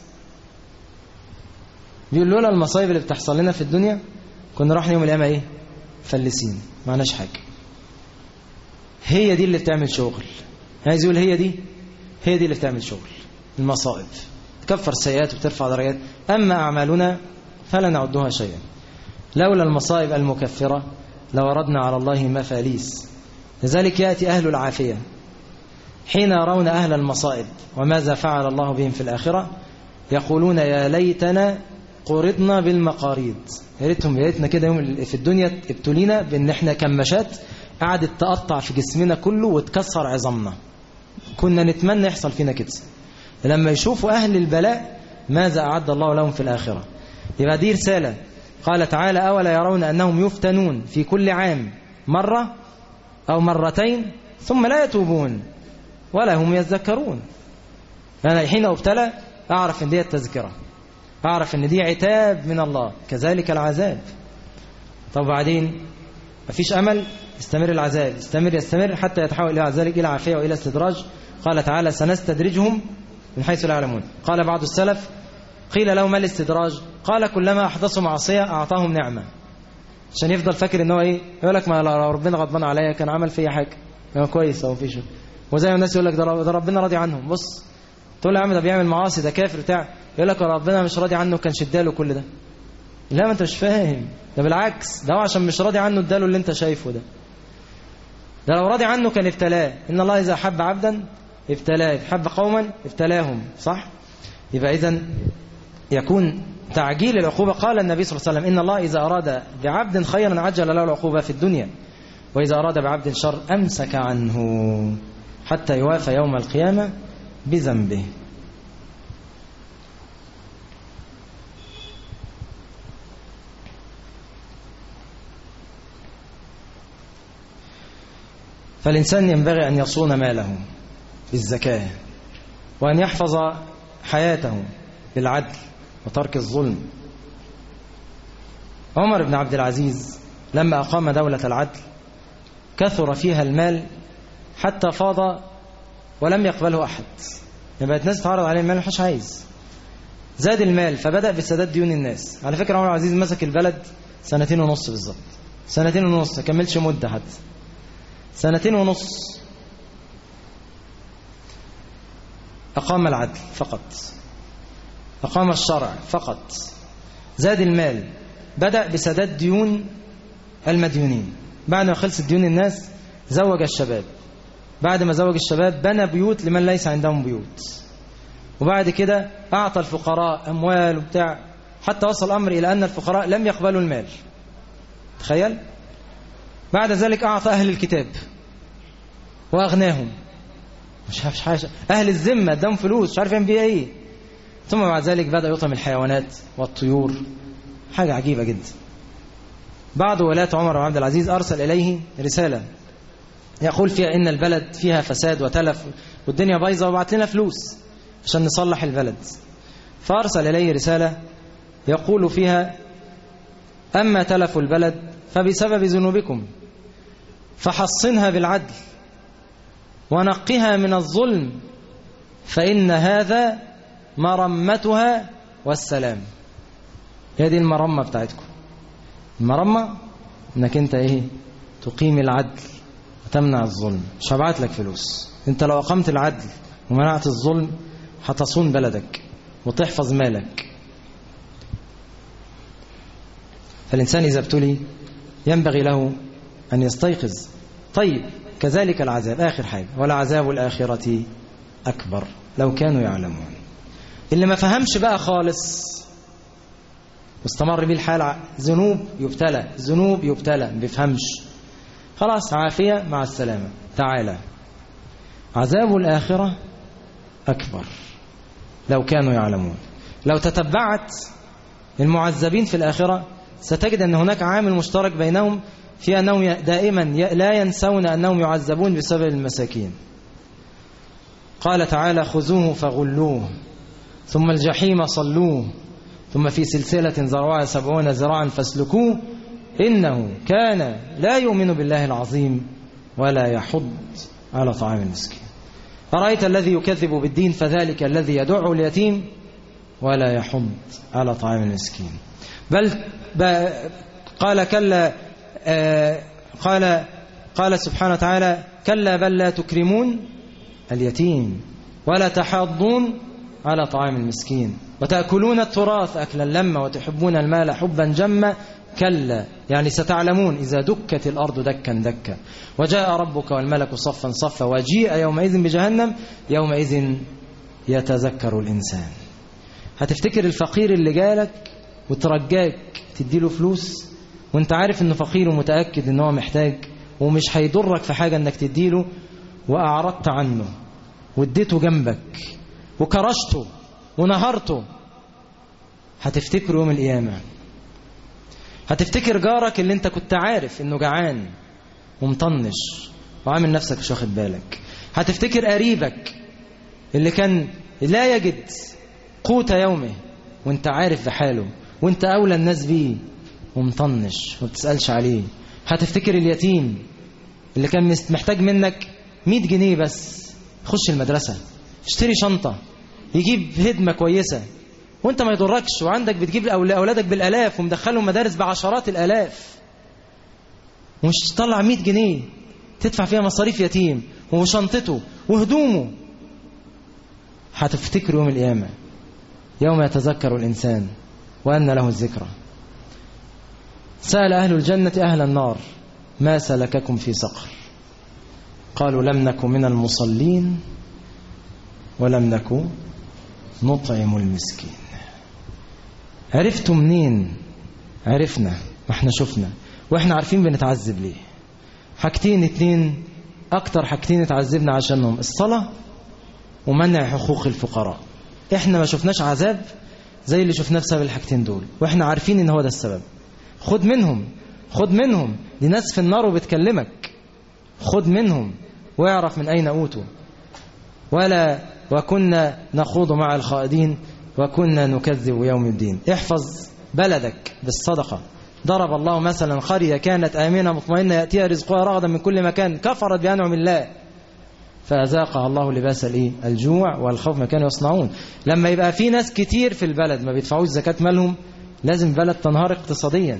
بيقول لولا المصايب اللي بتحصل لنا في الدنيا كنا رحنا يوم القيامة ايه فلسين معناش حاجة هي دي اللي بتعمل شغل عايز يقول هي دي هي دي اللي بتعمل شغل المصائب تكفر سيئات وترفع درجات أما أعمالنا فلا نعدها شيئا لولا المصائب المكفرة لوردنا على الله مفاليس لذلك يأتي أهل العافية حين يرون أهل المصائب وماذا فعل الله بهم في الآخرة يقولون يا ليتنا قرضنا بالمقاريض يا ريتهم يا ريتنا كده يوم في الدنيا ابتلينا بان احنا كماشات قعدت تقطع في جسمنا كله وتكسر عظامنا كنا نتمنى يحصل فينا كده لما يشوفوا أهل البلاء ماذا أعد الله لهم في الآخرة يبقى دي رسالة قال تعالى أولا يرون أنهم يفتنون في كل عام مرة أو مرتين ثم لا يتوبون ولا هم يذكرون أنا حين أبتلى أعرف أن دي التذكرة أعرف أن دي عتاب من الله كذلك العذاب طب بعدين مفيش أمل استمر العذاب استمر يستمر حتى يتحول إلى ذلك إلى عافية وإلى استدراج قال تعالى سنستدرجهم من حيث لا يعلمون قال بعض السلف قيل له ما الاستدراج قال كلما أحدثوا معصية أعطاهم نعمة عشان يفضل فاكر ان هو ايه يقول لك ما لو ربنا غضبان عليا كان عمل فيا حاجه كان كويس او في شيء وزي ما الناس يقول لك ده ربنا راضي عنهم بص تقول له يا عم ده بيعمل معاصي ده كافر بتاع يقول لك ربنا مش راضي عنه كان شداله كل ده لا ما انت مش فاهم ده بالعكس ده هو عشان مش راضي عنه اداله اللي انت شايفه ده ده لو راضي عنه كان ابتلاه ان الله اذا حب عبدا ابتلاه حب قوما ابتلاهم صح يبقى اذا يكون تعجيل العقوبة قال النبي صلى الله عليه وسلم إن الله إذا أراد بعبد خيرا عجل له العقوبة في الدنيا وإذا أراد بعبد شر أمسك عنه حتى يوافى يوم القيامة بذنبه فالإنسان ينبغي أن يصون ماله بالزكاة وأن يحفظ حياته بالعدل وترك الظلم عمر بن عبد العزيز لما أقام دولة العدل كثر فيها المال حتى فاض ولم يقبله أحد يعني بقت ناس تعرض عليه المال مش عايز زاد المال فبدأ بسداد ديون الناس على فكرة عمر العزيز مسك البلد سنتين ونص بالظبط سنتين ونص ما كملش مدة حتى سنتين ونص أقام العدل فقط أقام الشرع فقط زاد المال بدأ بسداد ديون المديونين بعد ما خلصت ديون الناس زوج الشباب بعد ما زوج الشباب بنى بيوت لمن ليس عندهم بيوت وبعد كده أعطى الفقراء أموال وبتاع حتى وصل الأمر إلى أن الفقراء لم يقبلوا المال تخيل بعد ذلك أعطى أهل الكتاب وأغناهم مش عارف حاجة أهل الذمة ادهم فلوس مش عارف يعمل بيها إيه ثم بعد ذلك بدأ يطعم الحيوانات والطيور حاجة عجيبة جدا بعد ولاة عمر بن عبد العزيز أرسل إليه رسالة يقول فيها إن البلد فيها فساد وتلف والدنيا بايظة وبعت لنا فلوس عشان نصلح البلد فأرسل إليه رسالة يقول فيها أما تلف البلد فبسبب ذنوبكم فحصنها بالعدل ونقها من الظلم فإن هذا مرمتها والسلام هي دي المرمة بتاعتكم المرمة انك انت ايه تقيم العدل تمنع الظلم مش هبعت لك فلوس انت لو أقمت العدل ومنعت الظلم هتصون بلدك وتحفظ مالك فالإنسان إذا ابتلي ينبغي له أن يستيقظ طيب كذلك العذاب آخر حاجة ولعذاب الآخرة أكبر لو كانوا يعلمون اللي ما فهمش بقى خالص واستمر بيه الحال ذنوب يبتلى ذنوب يبتلى ما بيفهمش خلاص عافية مع السلامة تعالى عذاب الآخرة أكبر لو كانوا يعلمون لو تتبعت المعذبين في الآخرة ستجد أن هناك عامل مشترك بينهم في أنهم دائما لا ينسون أنهم يعذبون بسبب المساكين قال تعالى خذوه فغلوه ثم الجحيم صلوه ثم في سلسلة ذرعها سبعون ذراعا فاسلكوه إنه كان لا يؤمن بالله العظيم ولا يحض على طعام المسكين أرأيت الذي يكذب بالدين فذلك الذي يدع اليتيم ولا يحض على طعام المسكين بل قال كلا آه قال قال سبحانه وتعالى كلا بل لا تكرمون اليتيم ولا تحاضون على طعام المسكين وتأكلون التراث أكلا لما وتحبون المال حبا جما كلا يعني ستعلمون إذا دكت الأرض دكا دكا وجاء ربك والملك صفا صفا وجيء يومئذ بجهنم يومئذ يتذكر الإنسان هتفتكر الفقير اللي جالك وترجاك تديله فلوس وانت عارف انه فقير ومتأكد ان هو محتاج ومش هيضرك في حاجة انك تديله وأعرضت عنه واديته جنبك وكرشته ونهرته هتفتكره يوم القيامة هتفتكر جارك اللي انت كنت عارف انه جعان ومطنش وعامل نفسك مش واخد بالك هتفتكر قريبك اللي كان لا يجد قوت يومه وانت عارف بحاله وانت اولى الناس بيه ومطنش وما بتسالش عليه هتفتكر اليتيم اللي كان محتاج منك 100 جنيه بس يخش المدرسه يشتري شنطه يجيب هدمه كويسه وانت ما يضركش وعندك بتجيب اولادك بالالاف ومدخلهم مدارس بعشرات الالاف ومش تطلع 100 جنيه تدفع فيها مصاريف يتيم وشنطته وهدومه هتفتكر يوم القيامه يوم يتذكر الانسان وان له الذكرى سأل أهل الجنة أهل النار ما سلككم في سقر قالوا لم نكن من المصلين ولم نكن نطعم المسكين عرفتوا منين عرفنا ما احنا شفنا واحنا عارفين بنتعذب ليه حاجتين اتنين اكتر حاجتين اتعذبنا عشانهم الصلاة ومنع حقوق الفقراء احنا ما شفناش عذاب زي اللي شفناه بسبب الحاجتين دول واحنا عارفين ان هو ده السبب خد منهم خد منهم دي ناس في النار وبتكلمك خد منهم واعرف من أين أوتوا ولا وكنا نخوض مع الخائدين وكنا نكذب يوم الدين احفظ بلدك بالصدقة ضرب الله مثلا قرية كانت آمنة مطمئنة يأتيها رزقها رغدا من كل مكان كفرت بأنعم الله فأذاقها الله لباس الايه الجوع والخوف ما كانوا يصنعون لما يبقى في ناس كتير في البلد ما بيدفعوش زكاة مالهم لازم البلد تنهار اقتصاديا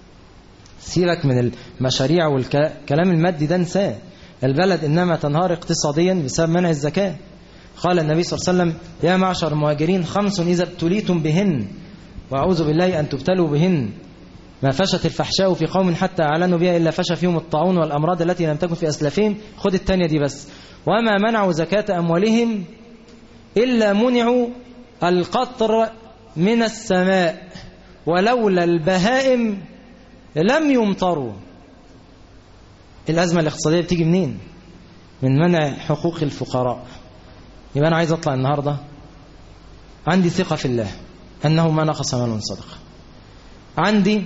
سيبك من المشاريع والكلام المادي ده انساه البلد إنما تنهار اقتصاديا بسبب منع الزكاة قال النبي صلى الله عليه وسلم يا معشر المهاجرين خمس إذا ابتليتم بهن وأعوذ بالله أن تبتلوا بهن ما فشت الفحشاء في قوم حتى أعلنوا بها إلا فشى فيهم الطاعون والأمراض التي لم تكن في أسلافهم خد التانية دي بس وما منعوا زكاة أموالهم إلا منعوا القطر من السماء ولولا البهائم لم يمطروا الأزمة الاقتصادية بتيجي منين من منع حقوق الفقراء يبقى أنا عايز أطلع النهاردة عندي ثقة في الله أنه ما نقص مال صدقة عندي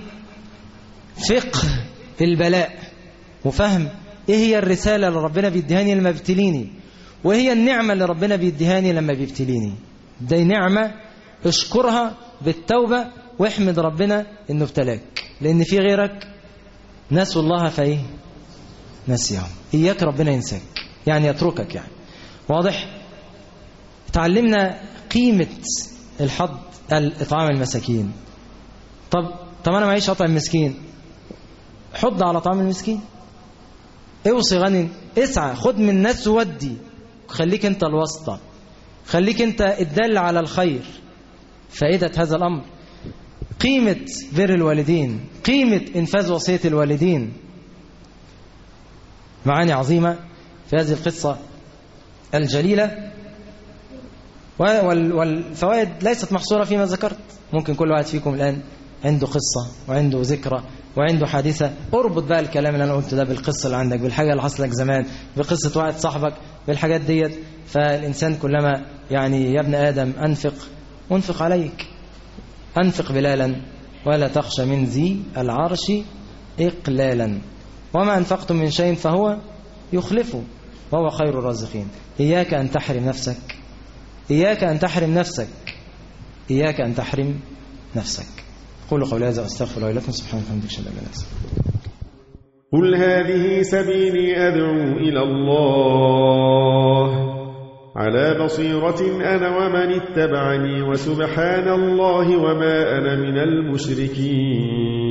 فقه البلاء وفهم إيه هي الرسالة اللي ربنا بيديهاني لما بيبتليني وإيه هي النعمة اللي ربنا بيديهاني لما بيبتليني دي نعمة اشكرها بالتوبة واحمد ربنا انه ابتلاك لان في غيرك نسوا الله فايه نسيهم اياك ربنا ينساك يعني يتركك يعني واضح تعلمنا قيمة الحض اطعام المساكين طب طب انا معيش اطعم مسكين حض على طعام المسكين اوصي غني اسعى خد من الناس ودي خليك انت الواسطة خليك انت الدل على الخير فائدة هذا الأمر قيمة بر الوالدين قيمة إنفاذ وصية الوالدين معاني عظيمة في هذه القصة الجليلة والفوائد ليست محصورة فيما ذكرت ممكن كل واحد فيكم الآن عنده قصة وعنده ذكرى وعنده حادثة اربط بقى الكلام اللي أنا قلته ده بالقصة اللي عندك بالحاجة اللي حصلت لك زمان بقصة واحد صاحبك بالحاجات ديت فالإنسان كلما يعني يا ابن آدم أنفق أنفق عليك أنفق بلالا ولا تخشى من ذي العرش إقلالا وما أنفقتم من شيء فهو يخلفه وهو خير الرازقين إياك أن تحرم نفسك إياك أن تحرم نفسك إياك أن تحرم نفسك قولوا قولي هذا أستغفر الله لكم سبحانه وتعالى أشهد أن لا إله قل هذه سبيلي أدعو إلى الله على بصيرة أنا ومن اتبعني وسبحان الله وما أنا من المشركين